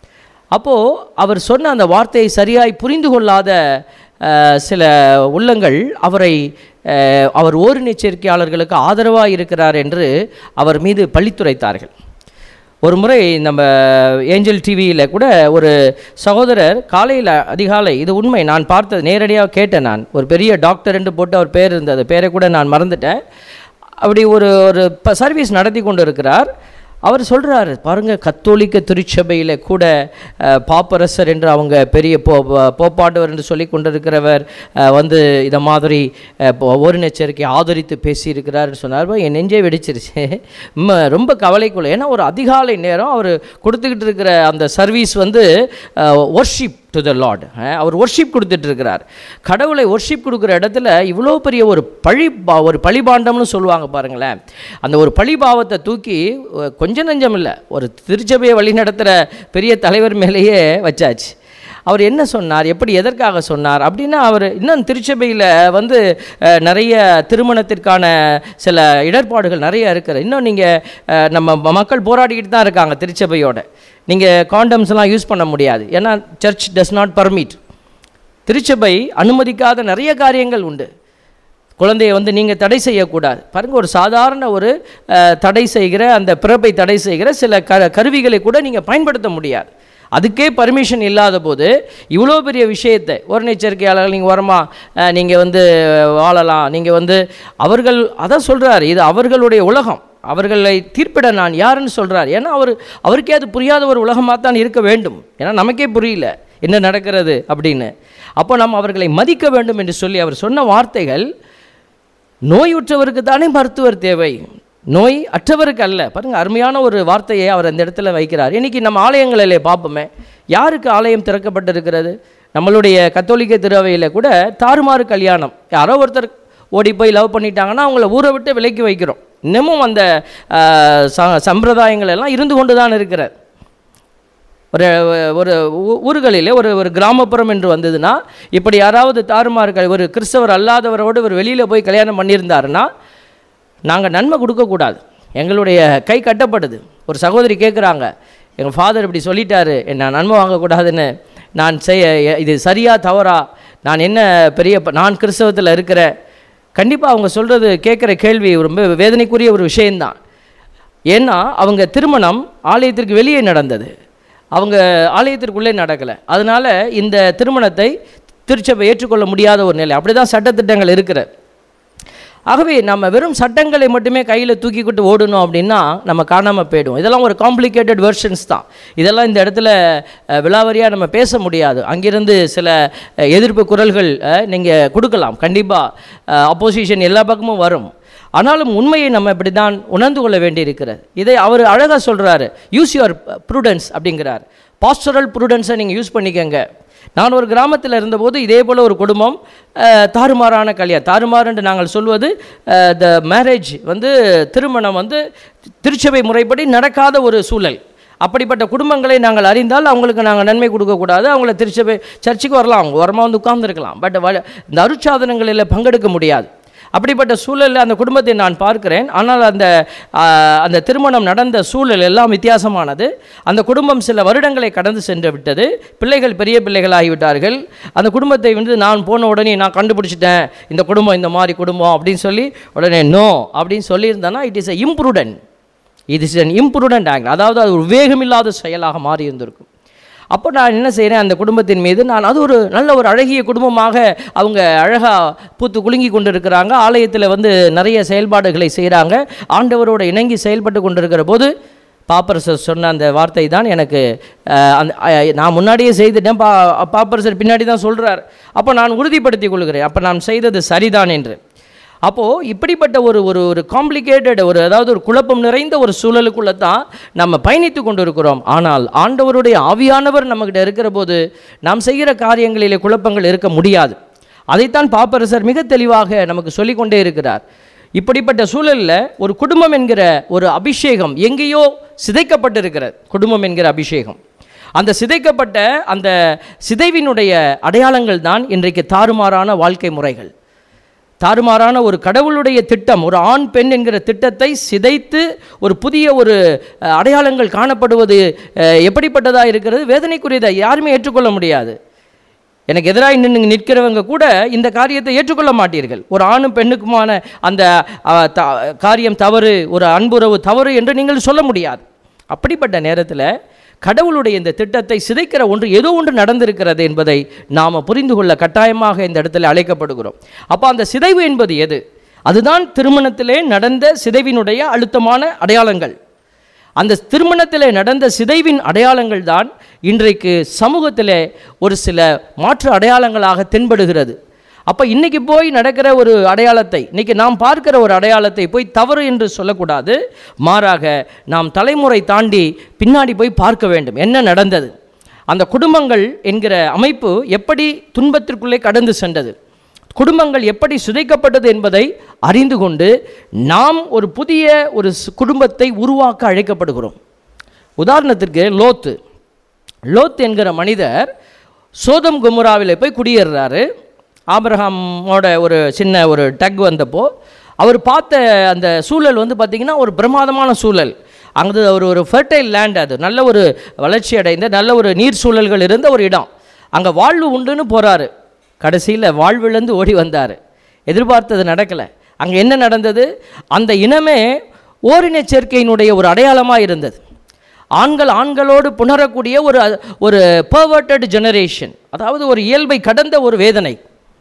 [SPEAKER 2] அப்போது அவர் சொன்ன அந்த வார்த்தையை சரியாய் புரிந்து கொள்ளாத அஹ், சில உள்ளங்கள் அவரை அஹ், அவர் ஓரினச்சேர்க்கையாளர்களுக்கு ஆதரவாக இருக்கிறார் என்று அவர் மீது பழித்துரைத்தார்கள் ஒரு முறை நம்ம ஏஞ்சல் டிவியில் கூட ஒரு சகோதரர் காலையில் அதிகாலை இது உண்மை நான் பார்த்தது நேரடியாக கேட்டேன் நான் ஒரு பெரிய டாக்டர் என்று போட்டு அவர் பேர் இருந்தது பேரை கூட நான் மறந்துட்டேன் அப்படி ஒரு ஒரு ப சர்வீஸ் நடத்தி கொண்டு இருக்கிறார் அவர் சொல்கிறாரு பாருங்கள் கத்தோலிக்க திருச்சபையில் கூட அஹ், பாப்பரசர் என்று அவங்க பெரிய போ போ- போப்பாண்டவர் என்று சொல்லி கொண்டிருக்கிறவர் அஹ், வந்து இதை மாதிரி அஹ், இப்போ ஓரினச்சேர்க்கை ஆதரித்து பேசியிருக்கிறாருன்னு சொன்னார் அப்ப என் நெஞ்சே வெடிச்சிருச்சு ம, ரொம்ப கவலைக்குள்ள ஏன்னா ஒரு அதிகாலை நேரம் அவர் கொடுத்துக்கிட்டு இருக்கிற அந்த சர்வீஸ் வந்து ஒர்ஷிப் டு த லார்ட் அவர் ஒர்ஷிப் கொடுத்துட்டு இருக்கிறார் கடவுளை ஒர்ஷிப் கொடுக்குற இடத்துல இவ்வளோ பெரிய ஒரு பழி பா- ஒரு பழிபாண்டம்னு சொல்லுவாங்க பாருங்களேன் அந்த ஒரு பழிபாவத்தை தூக்கி அஹ், கொஞ்சம் நஞ்சம் இல்லை ஒரு திருச்சபையை வழி நடத்துகிற பெரிய தலைவர் மேலேயே வச்சாச்சு அவர் என்ன சொன்னார் எப்படி எதற்காக சொன்னார் அப்படின்னா அவர் இன்னும் திருச்சபையில் வந்து அஹ், நிறைய திருமணத்திற்கான சில இடர்பாடுகள் நிறைய இருக்குது இன்னும் நீங்கள் நம்ம ம- மக்கள் போராடிக்கிட்டு தான் இருக்காங்க திருச்சபையோட நீங்கள் காண்டம்ஸ்லாம் யூஸ் பண்ண முடியாது ஏன்னா சர்ச் டஸ் நாட் பர்மிட் திருச்சபை அனுமதிக்காத நிறைய காரியங்கள் உண்டு குழந்தையை வந்து நீங்கள் தடை செய்யக்கூடாது பாருங்க ஒரு சாதாரண ஒரு அஹ், தடை செய்கிற அந்த பிறப்பை தடை செய்கிற சில க கருவிகளை கூட நீங்கள் பயன்படுத்த முடியாது அதுக்கே பர்மிஷன் இல்லாத போது இவ்வளோ பெரிய விஷயத்தை ஒரு எச்சரிக்கையாளர்கள் நீங்கள் வரமா நீங்கள் வந்து வாழலாம் நீங்கள் வந்து அவர்கள் அதான் சொல்கிறார் இது அவர்களுடைய உலகம் அவர்களை தீர்ப்பிட நான் யாருன்னு சொல்கிறார் ஏன்னா அவர் அவருக்கே அது புரியாத ஒரு உலகமாக தான் இருக்க வேண்டும் ஏன்னா நமக்கே புரியல என்ன நடக்கிறது அப்படின்னு அப்போ நாம் அவர்களை மதிக்க வேண்டும் என்று சொல்லி அவர் சொன்ன வார்த்தைகள் நோயுற்றவருக்கு தானே மருத்துவர் தேவை நோய் அற்றவருக்கு அல்ல பாருங்க அருமையான ஒரு வார்த்தையை அவர் அந்த இடத்துல வைக்கிறார் இன்னைக்கு நம்ம ஆலயங்களிலே பார்ப்போமே யாருக்கு ஆலயம் திறக்கப்பட்டிருக்கிறது நம்மளுடைய கத்தோலிக்க திருவையில் கூட தாறுமாறு கல்யாணம் யாரோ ஒருத்தர் ஓடி போய் லவ் பண்ணிட்டாங்கன்னா அவங்கள ஊரை விட்டு விலக்கி வைக்கிறோம் இன்னமும் அந்த ஆஹ், ச- சம்பிரதாயங்கள் எல்லாம் இருந்து கொண்டு தான் இருக்கிறது ஒரு ஒரு ஊ- ஊர்களிலே ஒரு ஒரு கிராமப்புறம் என்று வந்ததுன்னா இப்படி யாராவது தாறுமார்கள் ஒரு கிறிஸ்தவர் அல்லாதவரோடு ஒரு வெளியில் போய் கல்யாணம் பண்ணியிருந்தாருன்னா நாங்கள் நன்மை கொடுக்கக்கூடாது எங்களுடைய கை கட்டப்படுது ஒரு சகோதரி கேட்குறாங்க எங்கள் ஃபாதர் இப்படி சொல்லிட்டாரு நான் நன்மை வாங்கக்கூடாதுன்னு நான் செய்ய இது சரியா தவறா நான் என்ன பெரிய ப- நான் கிறிஸ்தவத்தில் இருக்கிறேன் கண்டிப்பாக அவங்க சொல்கிறது கேட்குற கேள்வி ரொம்ப வேதனைக்குரிய ஒரு விஷயம்தான் ஏன்னா அவங்க திருமணம் ஆலயத்திற்கு வெளியே நடந்தது அவங்க ஆலயத்திற்குள்ளே நடக்கலை அதனால இந்த திருமணத்தை திருச்சபை ஏற்றுக்கொள்ள முடியாத ஒரு நிலை அப்படி தான் சட்டத்திட்டங்கள் இருக்கிற ஆகவே நம்ம வெறும் சட்டங்களை மட்டுமே கையில் தூக்கிக்கிட்டு ஓடணும் அப்படின்னா நம்ம காணாமல் போயிடும் இதெல்லாம் ஒரு காம்ப்ளிகேட்டட் வெர்ஷன்ஸ் தான் இதெல்லாம் இந்த இடத்துல அஹ், விலாவரியாக நம்ம பேச முடியாது அங்கிருந்து சில அஹ், எதிர்ப்பு குரல்கள் நீங்கள் கொடுக்கலாம் கண்டிப்பாக அப்போசிஷன் எல்லா பக்கமும் வரும் ஆனாலும் உண்மையை நம்ம இப்படி தான் உணர்ந்து கொள்ள வேண்டியிருக்கிறது இதை அவர் அழகாக சொல்கிறாரு யூஸ் யுவர் ப்ரூடன்ஸ் அப்படிங்கிறார் பாஸ்டரல் ப்ரூடன்ஸை நீங்கள் யூஸ் பண்ணிக்கங்க நான் ஒரு கிராமத்தில் இருந்தபோது இதே போல் ஒரு குடும்பம் அஹ், தாறுமாறான கல்யாணம் தாறுமாறு என்று நாங்கள் சொல்வது த மேரேஜ் வந்து திருமணம் வந்து திருச்சபை முறைப்படி நடக்காத ஒரு சூழல் அப்படிப்பட்ட குடும்பங்களை நாங்கள் அறிந்தால் அவங்களுக்கு நாங்கள் நன்மை கொடுக்கக்கூடாது அவங்கள திருச்சபை சர்ச்சுக்கு வரலாம் அவங்க வரமா வந்து உட்கார்ந்துருக்கலாம் பட் இந்த அருட்சாதனங்களில் பங்கெடுக்க முடியாது அப்படிப்பட்ட சூழலில் அந்த குடும்பத்தை நான் பார்க்கிறேன் ஆனால் அந்த ஆ, அந்த திருமணம் நடந்த சூழல் எல்லாம் வித்தியாசமானது அந்த குடும்பம் சில வருடங்களை கடந்து சென்று விட்டது பிள்ளைகள் பெரிய பிள்ளைகளாகிவிட்டார்கள் அந்த குடும்பத்தை வந்து நான் போன உடனே நான் கண்டுபிடிச்சிட்டேன் இந்த குடும்பம் இந்த மாதிரி குடும்பம் அப்படின்னு சொல்லி உடனே நோ அப்படின்னு சொல்லியிருந்தேன்னா இட் இஸ் அ இம்ப்ரூடன்ட் இது இஸ் அன் இம்ப்ரூடன்ட் ஆங்கிள் அதாவது அது ஒரு வேகமில்லாத செயலாக மாறி இருந்திருக்கும் அப்போ நான் என்ன செய்கிறேன் அந்த குடும்பத்தின் மீது நான் அது ஒரு நல்ல ஒரு அழகிய குடும்பமாக அவங்க அழகாக பூத்து குலுங்கி கொண்டு இருக்கிறாங்க ஆலயத்தில் வந்து நிறைய செயல்பாடுகளை செய்கிறாங்க ஆண்டவரோட இணங்கி செயல்பட்டு கொண்டிருக்கிற போது பாப்பரசர் சொன்ன அந்த வார்த்தை தான் எனக்கு அஹ், அந்த அஹ், நான் முன்னாடியே செய்துட்டேன் பா பாப்பரசர் பின்னாடி தான் சொல்கிறார் அப்போ நான் உறுதிப்படுத்திக் கொள்கிறேன் அப்போ நான் செய்தது சரிதான் என்று அப்போது இப்படிப்பட்ட ஒரு ஒரு ஒரு காம்ப்ளிகேட்டட் ஒரு அதாவது ஒரு குழப்பம் நிறைந்த ஒரு சூழலுக்குள்ளே தான் நம்ம பயணித்து கொண்டு இருக்கிறோம் ஆனால் ஆண்டவருடைய ஆவியானவர் நம்மக்கிட்ட இருக்கிற போது நாம் செய்கிற காரியங்களிலே குழப்பங்கள் இருக்க முடியாது அதைத்தான் பாப்பரசர் மிக தெளிவாக நமக்கு சொல்லிக்கொண்டே இருக்கிறார் இப்படிப்பட்ட சூழலில் ஒரு குடும்பம் என்கிற ஒரு அபிஷேகம் எங்கேயோ சிதைக்கப்பட்டிருக்கிறது குடும்பம் என்கிற அபிஷேகம் அந்த சிதைக்கப்பட்ட அந்த சிதைவினுடைய அடையாளங்கள் தான் இன்றைக்கு தாறுமாறான வாழ்க்கை முறைகள் தாறுமாறான ஒரு கடவுளுடைய திட்டம் ஒரு ஆண் பெண் என்கிற திட்டத்தை சிதைத்து ஒரு புதிய ஒரு அஹ், அடையாளங்கள் காணப்படுவது அஹ், எப்படிப்பட்டதாக இருக்கிறது வேதனைக்குரியதை யாருமே ஏற்றுக்கொள்ள முடியாது எனக்கு எதிராக நின்று நிற்கிறவங்க கூட இந்த காரியத்தை ஏற்றுக்கொள்ள மாட்டீர்கள் ஒரு ஆணும் பெண்ணுக்குமான அந்த அஹ், த- காரியம் தவறு ஒரு அன்புறவு தவறு என்று நீங்கள் சொல்ல முடியாது அப்படிப்பட்ட நேரத்தில் கடவுளுடைய இந்த திட்டத்தை சிதைக்கிற ஒன்று ஏதோ ஒன்று நடந்திருக்கிறது என்பதை நாம் புரிந்து கொள்ள கட்டாயமாக இந்த இடத்துல அழைக்கப்படுகிறோம் அப்போ அந்த சிதைவு என்பது எது அதுதான் திருமணத்திலே நடந்த சிதைவினுடைய அழுத்தமான அடையாளங்கள் அந்த திருமணத்திலே நடந்த சிதைவின் அடையாளங்கள் தான் இன்றைக்கு சமூகத்திலே ஒரு சில மாற்று அடையாளங்களாக தென்படுகிறது அப்போ இன்னைக்கு போய் நடக்கிற ஒரு அடையாளத்தை இன்னைக்கு நாம் பார்க்கிற ஒரு அடையாளத்தை போய் தவறு என்று சொல்லக்கூடாது மாறாக நாம் தலைமுறை தாண்டி பின்னாடி போய் பார்க்க வேண்டும் என்ன நடந்தது அந்த குடும்பங்கள் என்கிற அமைப்பு எப்படி துன்பத்திற்குள்ளே கடந்து சென்றது குடும்பங்கள் எப்படி சிதைக்கப்பட்டது என்பதை அறிந்து கொண்டு நாம் ஒரு புதிய ஒரு ஸ்- குடும்பத்தை உருவாக்க அழைக்கப்படுகிறோம் உதாரணத்திற்கு லோத்து லோத் என்கிற மனிதர் சோதம் குமுராவில் போய் குடியேறுறாரு ஆபிரகாமோட ஒரு சின்ன ஒரு டக் வந்தப்போ அவர் பார்த்த அந்த சூழல் வந்து பார்த்திங்கன்னா ஒரு பிரமாதமான சூழல் அங்கே ஒரு ஒரு ஃபர்டைல் லேண்ட் அது நல்ல ஒரு வளர்ச்சி அடைந்த நல்ல ஒரு நீர் சூழல்கள் இருந்த ஒரு இடம் அங்கே வாழ்வு உண்டுன்னு போகிறாரு கடைசியில் வாழ்விழந்து ஓடி வந்தார் எதிர்பார்த்தது நடக்கலை அங்கே என்ன நடந்தது அந்த இனமே ஓரினச் சேர்க்கையினுடைய ஒரு அடையாளமாக இருந்தது ஆண்கள் ஆண்களோடு புணரக்கூடிய ஒரு ஒரு பர்வர்டட் ஜெனரேஷன் அதாவது ஒரு இயல்பை கடந்த ஒரு வேதனை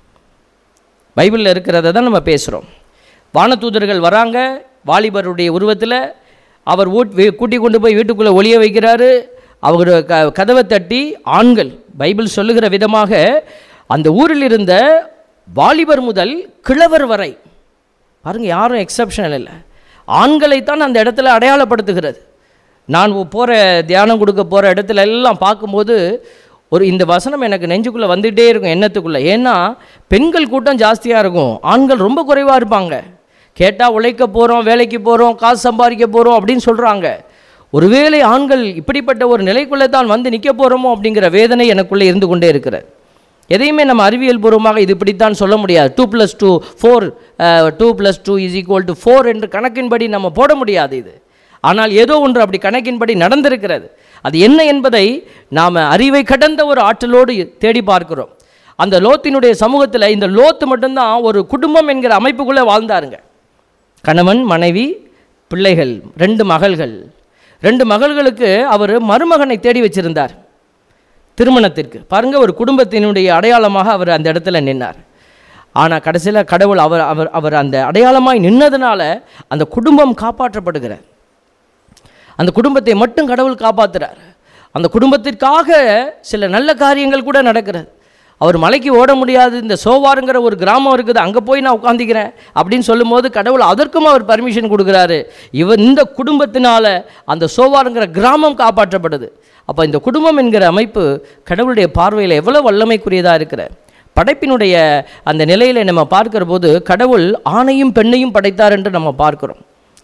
[SPEAKER 2] பைபிளில் இருக்கிறத தான் நம்ம பேசுகிறோம் வானதூதர்கள் வராங்க வாலிபருடைய உருவத்தில் அவர் ஊட் வீ- கூட்டி கொண்டு போய் வீட்டுக்குள்ளே ஒளிய வைக்கிறாரு அவர் க கதவை தட்டி ஆண்கள் பைபிள் சொல்லுகிற விதமாக அந்த ஊரில் இருந்த வாலிபர் முதல் கிழவர் வரை பாருங்க யாரும் எக்ஸப்ஷனல் இல்லை ஆண்களைத்தான் அந்த இடத்துல அடையாளப்படுத்துகிறது நான் போகிற தியானம் கொடுக்க போகிற இடத்துல எல்லாம் பார்க்கும்போது ஒரு இந்த வசனம் எனக்கு நெஞ்சுக்குள்ளே வந்துகிட்டே இருக்கும் எண்ணத்துக்குள்ளே ஏன்னா பெண்கள் கூட்டம் ஜாஸ்தியாக இருக்கும் ஆண்கள் ரொம்ப குறைவாக இருப்பாங்க கேட்டால் உழைக்க போகிறோம் வேலைக்கு போகிறோம் காசு சம்பாதிக்க போகிறோம் அப்படின்னு சொல்கிறாங்க ஒருவேளை ஆண்கள் இப்படிப்பட்ட ஒரு நிலைக்குள்ளே தான் வந்து நிற்க போகிறோமோ அப்படிங்கிற வேதனை எனக்குள்ளே இருந்து கொண்டே இருக்கிறது எதையுமே நம்ம அறிவியல் பூர்வமாக இது இப்படித்தான் சொல்ல முடியாது two plus two four two plus two is equal to four என்று கணக்கின்படி நம்ம போட முடியாது இது ஆனால் ஏதோ ஒன்று அப்படி கணக்கின்படி நடந்திருக்கிறது அது என்ன என்பதை நாம் அறிவை கடந்த ஒரு ஆற்றலோடு தேடி பார்க்கிறோம் அந்த லோத்தினுடைய சமூகத்தில் இந்த லோத்து மட்டும்தான் ஒரு குடும்பம் என்கிற அமைப்புக்குள்ளே வாழ்ந்தாருங்க கணவன் மனைவி பிள்ளைகள் ரெண்டு மகள்கள் ரெண்டு மகள்களுக்கு அவர் மருமகனை தேடி வச்சிருந்தார் திருமணத்திற்கு பாருங்க ஒரு குடும்பத்தினுடைய அடையாளமாக அவர் அந்த இடத்துல நின்னார் ஆனால் கடைசியில் கடவுள் அவர் அவர் அவர் அந்த அடையாளமாய் நின்னதுனால அந்த குடும்பம் காப்பாற்றப்படுகிறார் அந்த குடும்பத்தை மட்டும் கடவுள் காப்பாத்துறார் அந்த குடும்பத்திற்காக சில நல்ல காரியங்கள் கூட நடக்கிறது அவர் மலைக்கு ஓட முடியாது இந்த சோவாருங்கிற ஒரு கிராமம் இருக்குது அங்கே போய் நான் உட்காந்துக்கிறேன் அப்படின்னு சொல்லும்போது கடவுள் அதற்கும் அவர் பர்மிஷன் கொடுக்குறாரு இவர் இந்த குடும்பத்தினால அந்த சோவாருங்கிற கிராமம் காப்பாற்றப்படுது அப்போ இந்த குடும்பம் என்கிற அமைப்பு கடவுளுடைய பார்வையில் எவ்வளோ வல்லமைக்குரியதாக இருக்கிற படைப்பினுடைய அந்த நிலையில் நம்ம பார்க்கிற போது கடவுள் ஆணையும் பெண்ணையும் படைத்தார் என்று நம்ம பார்க்கிறோம்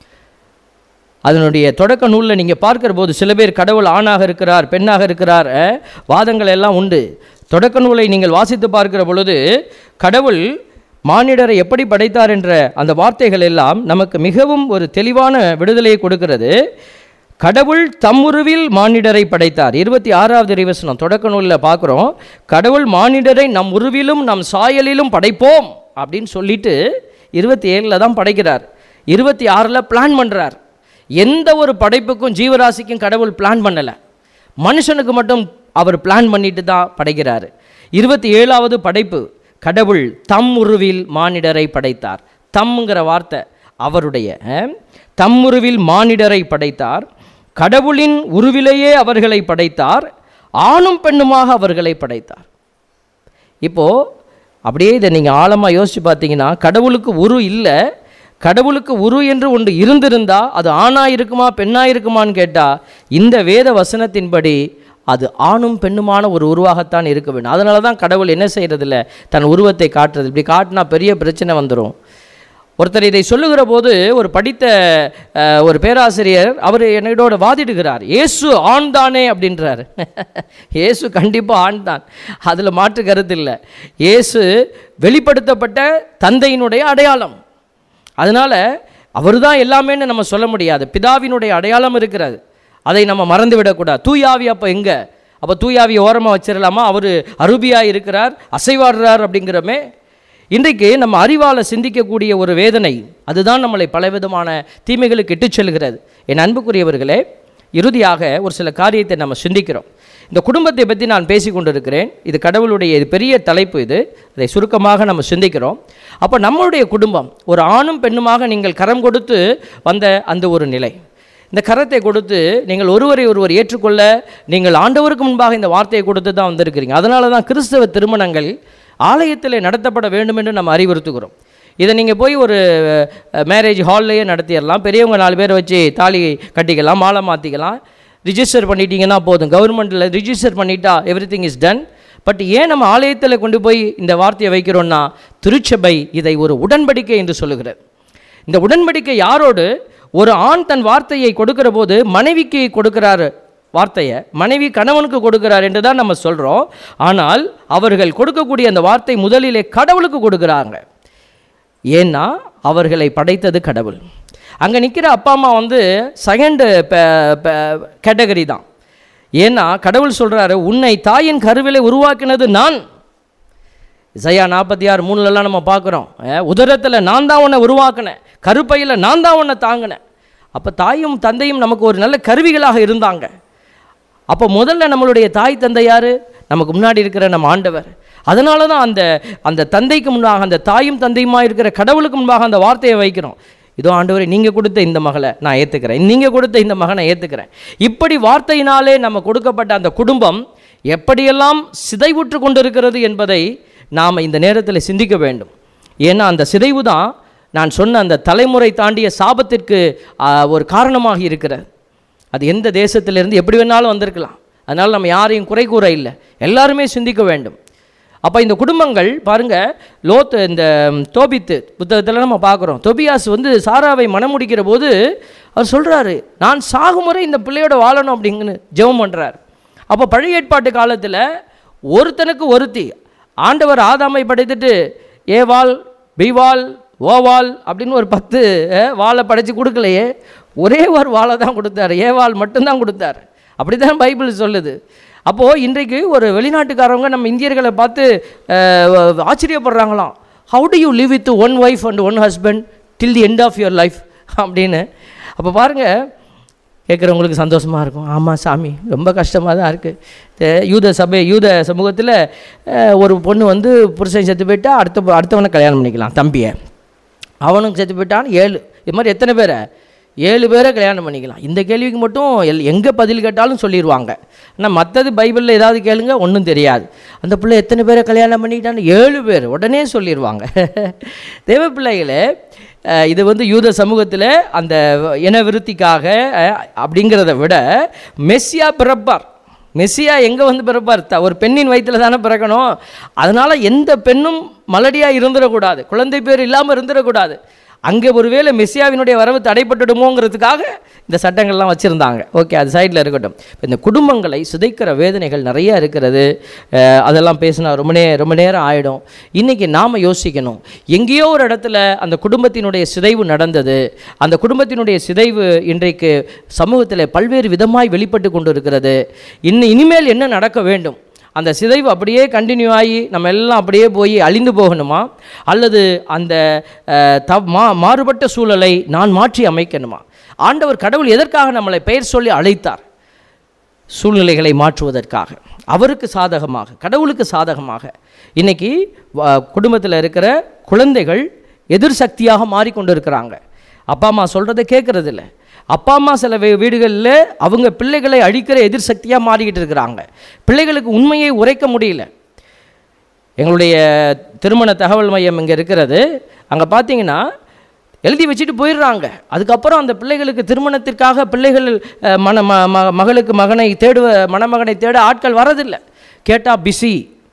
[SPEAKER 2] அதனுடைய தொடக்க நூலில் நீங்கள் பார்க்கிற போது சில பேர் கடவுள் ஆணாக இருக்கிறார் பெண்ணாக இருக்கிறார் அஹ், வாதங்கள் எல்லாம் உண்டு தொடக்க நூலை நீங்கள் வாசித்து பார்க்கிற பொழுது கடவுள் மானிடரை எப்படி படைத்தார் என்ற அந்த வார்த்தைகள் எல்லாம் நமக்கு மிகவும் ஒரு தெளிவான விடுதலையை கொடுக்கிறது கடவுள் தம்முருவில் மானிடரை படைத்தார் இருபத்தி ஆறாவது இறைவசனம் தொடக்க நூலில் பார்க்குறோம் கடவுள் மானிடரை நம் உருவிலும் நம் சாயலிலும் படைப்போம் அப்படின்னு சொல்லிட்டு இருபத்தி ஏழில் தான் படைக்கிறார் இருபத்தி ஆறில் பிளான் பண்ணுறார் எந்த ஒரு படைப்புக்கும் ஜீவராசிக்கும் கடவுள் பிளான் பண்ணலை மனுஷனுக்கு மட்டும் அவர் பிளான் பண்ணிட்டு தான் படைக்கிறார் இருபத்தி ஏழாவது படைப்பு கடவுள் தம் உருவில் மானிடரை படைத்தார் தம்ங்கிற வார்த்தை அவருடைய அஹ், தம் உருவில் மானிடரை படைத்தார் கடவுளின் உருவிலேயே அவர்களை படைத்தார் ஆணும் பெண்ணுமாக அவர்களை படைத்தார் இப்போது அப்படியே இதை நீங்கள் ஆழமாக யோசித்து பார்த்தீங்கன்னா கடவுளுக்கு உரு இல்லை கடவுளுக்கு உரு என்று ஒன்று இருந்திருந்தா அது ஆணாக இருக்குமா பெண்ணாக இருக்குமான்னு கேட்டால் இந்த வேத வசனத்தின்படி அது ஆணும் பெண்ணுமான ஒரு உருவாகத்தான் இருக்க வேண்டும் அதனால தான் கடவுள் என்ன செய்கிறதில்ல தன் உருவத்தை காட்டுறது இப்படி காட்டினா பெரிய பிரச்சனை வந்துடும் ஒருத்தர் இதை சொல்லுகிற போது ஒரு படித்த அஹ், ஒரு பேராசிரியர் அவர் என்னோட வாதிடுகிறார் இயேசு ஆண் தானே அப்படின்றார் இயேசு கண்டிப்பாக ஆண் தான் அதில் மாற்று கருத்து இல்லை இயேசு வெளிப்படுத்தப்பட்ட தந்தையினுடைய அடையாளம் அதனால் அவர் தான் எல்லாமேன்னு நம்ம சொல்ல முடியாது பிதாவினுடைய அடையாளம் இருக்கிறது அதை நம்ம மறந்து விடக்கூடாது தூயாவி அப்போ எங்கே அப்போ தூயாவி ஓரமாக வச்சிடலாமா அவர் அருபியாக இருக்கிறார் அசைவாடுறார் அப்படிங்கிறமே இன்றைக்கு நம்ம அறிவால் சிந்திக்கக்கூடிய ஒரு வேதனை அதுதான் நம்மளை பலவிதமான தீமைகளுக்கு இட்டுச் செல்கிறது என் அன்புக்குரியவர்களே இறுதியாக ஒரு சில காரியத்தை நம்ம சிந்திக்கிறோம் இந்த குடும்பத்தை பற்றி நான் பேசி கொண்டிருக்கிறேன் இது கடவுளுடைய இது பெரிய தலைப்பு இது அதை சுருக்கமாக நம்ம சிந்திக்கிறோம் அப்போ நம்மளுடைய குடும்பம் ஒரு ஆணும் பெண்ணுமாக நீங்கள் கரம் கொடுத்து வந்த அந்த ஒரு நிலை இந்த கரத்தை கொடுத்து நீங்கள் ஒருவரை ஒருவர் ஏற்றுக்கொள்ள நீங்கள் ஆண்டவருக்கு முன்பாக இந்த வார்த்தையை கொடுத்து தான் வந்திருக்கிறீங்க அதனால தான் கிறிஸ்தவ திருமணங்கள் ஆலயத்தில் நடத்தப்பட வேண்டும் என்று நம்ம அறிவுறுத்துகிறோம் இதை நீங்கள் போய் ஒரு மேரேஜ் ஹால்லையே நடத்திடலாம் பெரியவங்க நாலு பேர் வச்சு தாலி கட்டிக்கலாம் மாலை மாற்றிக்கலாம் ரிஜிஸ்டர் பண்ணிட்டீங்கன்னா போதும் கவர்மெண்ட்டில் ரிஜிஸ்டர் பண்ணிட்டா everything is done but ஏன் நம்ம ஆலயத்தில் கொண்டு போய் இந்த வார்த்தையை வைக்கிறோம்னா திருச்சபை இதை ஒரு உடன்படிக்கை என்று சொல்லுகிறது இந்த உடன்படிக்கை யாரோடு ஒரு ஆண் தன் வார்த்தையை கொடுக்கிற போது மனைவிக்கு கொடுக்கிறாரு வார்த்தையை மனைவி கணவனுக்கு கொடுக்கிறார் என்று தான் நம்ம சொல்கிறோம் ஆனால் அவர்கள் கொடுக்கக்கூடிய அந்த வார்த்தை முதலிலே கடவுளுக்கு கொடுக்குறாங்க ஏன்னா அவர்களை படைத்தது கடவுள் அங்கே நிற்கிற அப்பா அம்மா வந்து செகண்டு கேட்டகரி தான் ஏன்னா கடவுள் சொல்கிறாரு உன்னை தாயின் கருவிலை உருவாக்கினது நான் இசையா நாற்பத்தி ஆறு மூணுலலாம் நம்ம பார்க்குறோம் உதரத்தில் நான் தான் உன்னை உருவாக்கினேன் கருப்பையில் நான் தான் உன்னை தாங்கினேன் அப்போ தாயும் தந்தையும் நமக்கு ஒரு நல்ல கருவிகளாக இருந்தாங்க அப்போ முதல்ல நம்மளுடைய தாய் தந்தை யார் நமக்கு முன்னாடி இருக்கிற நம்ம ஆண்டவர் அதனால தான் அந்த அந்த தந்தைக்கு முன்பாக அந்த தாயும் தந்தையுமா இருக்கிற கடவுளுக்கு முன்பாக அந்த வார்த்தையை வைக்கிறோம் இதோ ஆண்டவரே நீங்கள் கொடுத்த இந்த மகளை நான் ஏற்றுக்கிறேன் நீங்கள் கொடுத்த இந்த மகனை ஏற்றுக்கிறேன் இப்படி வார்த்தையினாலே நம்ம கொடுக்கப்பட்ட அந்த குடும்பம் எப்படியெல்லாம் சிதைவுற்று கொண்டிருக்கிறது என்பதை நாம் இந்த நேரத்தில் சிந்திக்க வேண்டும் ஏன்னா அந்த சிதைவு தான் நான் சொன்ன அந்த தலைமுறை தாண்டிய சாபத்திற்கு ஆ, ஒரு காரணமாக இருக்கிறது அது எந்த தேசத்திலிருந்து எப்படி வேணாலும் வந்திருக்கலாம் அதனால் நம்ம யாரையும் குறை கூற இல்லை எல்லாருமே சிந்திக்க வேண்டும் அப்போ இந்த குடும்பங்கள் பாருங்க லோத் இந்த ம், தோபித்து புத்தகத்தில் நம்ம பார்க்குறோம் தொபியாஸ் வந்து சாராவை மணமுடிக்கிற போது அவர் சொல்கிறாரு நான் சாகுமுறை இந்த பிள்ளையோட வாழணும் அப்படிங்கன்னு ஜெபம் பண்ணுறார் அப்போ பழைய ஏற்பாட்டு காலத்தில் ஒருத்தனுக்கு ஒருத்தி ஆண்டவர் ஆதாமை படைத்துட்டு ஏவாள் பிவாள் ஓவாள் அப்படின்னு ஒரு பத்து அஹ், வாழை படைச்சு கொடுக்கலையே ஒரே ஒரு வாழை தான் கொடுத்தாரு ஏவாள் மட்டும்தான் கொடுத்தாரு அப்படி தான் பைபிள் சொல்லுது அப்போது இன்றைக்கு ஒரு வெளிநாட்டுக்காரவங்க நம்ம இந்தியர்களை பார்த்து அஹ், ஆச்சரியப்படுறாங்களாம் ஹவு டு யூ live with one wife and one husband till the end of your life அப்படின்னு அப்போ பாருங்கள் கேட்குறவங்களுக்கு சந்தோஷமாக இருக்கும் ஆமாம் சாமி ரொம்ப கஷ்டமாக தான் இருக்குது யூத சபை யூத சமூகத்தில் ஒரு பொண்ணு வந்து புருஷன் செத்து போயிட்டா அடுத்த அடுத்தவனை கல்யாணம் பண்ணிக்கலாம் தம்பியை அவனும் செத்து போயிட்டான் ஏழு இது மாதிரி எத்தனை பேரை ஏழு பேரை கல்யாணம் பண்ணிக்கலாம் இந்த கேள்விக்கு மட்டும் எல் எங்கே பதில் கேட்டாலும் சொல்லிடுவாங்க ஆனால் மற்றது பைபிளில் ஏதாவது கேளுங்க ஒன்றும் தெரியாது அந்த பிள்ளை எத்தனை பேரை கல்யாணம் பண்ணிக்கிட்டான்னு ஏழு பேர் உடனே சொல்லிடுவாங்க தேவ பிள்ளைகளே அஹ், இது வந்து யூத சமூகத்தில் அந்த இன விருத்திக்காக அஹ், அப்படிங்கிறத விட மெஸ்ஸியா பிறப்பார் மெஸ்ஸியா எங்கே வந்து பிறப்பார் த ஒரு பெண்ணின் வயிற்றில் தானே பிறக்கணும் அதனால் எந்த பெண்ணும் மலடியாக இருந்துடக்கூடாது குழந்தை பேர் இல்லாமல் இருந்துடக்கூடாது அங்கே ஒருவேளை மெஸ்ஸியாவினுடைய வரவு தடைப்பட்டுடுமோங்கிறதுக்காக இந்த சட்டங்கள்லாம் வச்சுருந்தாங்க ஓகே அது சைடில் இருக்கட்டும் இப்ப இந்த குடும்பங்களை சிதைக்கிற வேதனைகள் நிறைய இருக்கிறது அஹ், அதெல்லாம் பேசினா ரொம்ப நே ரொம்ப நேரம் ஆகிடும் இன்றைக்கி நாம் யோசிக்கணும் எங்கேயோ ஒரு இடத்துல அந்த குடும்பத்தினுடைய சிதைவு நடந்தது அந்த குடும்பத்தினுடைய சிதைவு இன்றைக்கு சமூகத்தில் பல்வேறு விதமாய் வெளிப்பட்டு கொண்டு இருக்கிறது இன்னும் இனிமேல் என்ன நடக்க வேண்டும் அந்த சிதைவு அப்படியே கண்டினியூ ஆகி நம்ம எல்லாம் அப்படியே போய் அழிந்து போகணுமா அல்லது அந்த அஹ், தவ் மா மாறுபட்ட சூழலை நான் மாற்றி அமைக்கணுமா ஆண்டவர் கடவுள் எதற்காக நம்மளை பெயர் சொல்லி அழைத்தார் சூழ்நிலைகளை மாற்றுவதற்காக அவருக்கு சாதகமாக கடவுளுக்கு சாதகமாக இன்னைக்கு குடும்பத்தில் இருக்கிற குழந்தைகள் எதிர் சக்தியாக மாறிக்கொண்டிருக்கிறாங்க அப்பா அம்மா சொல்கிறத கேட்கறதில்ல அப்பா அம்மா சில வீ- வீடுகளில் அவங்க பிள்ளைகளை அழிக்கிற எதிர் சக்தியாக மாறிக்கிட்டு இருக்கிறாங்க பிள்ளைகளுக்கு உண்மையை உரைக்க முடியல எங்களுடைய திருமண தகவல் மையம் இங்கே இருக்கிறது அங்கே பார்த்தீங்கன்னா எழுதி வச்சுட்டு போயிடுறாங்க அதுக்கப்புறம் அந்த பிள்ளைகளுக்கு திருமணத்திற்காக பிள்ளைகள் அஹ், மன ம ம- மகளுக்கு மகனை தேடுவ மணமகனை தேட ஆட்கள் வரதில்லை கேட்டால் பிஸி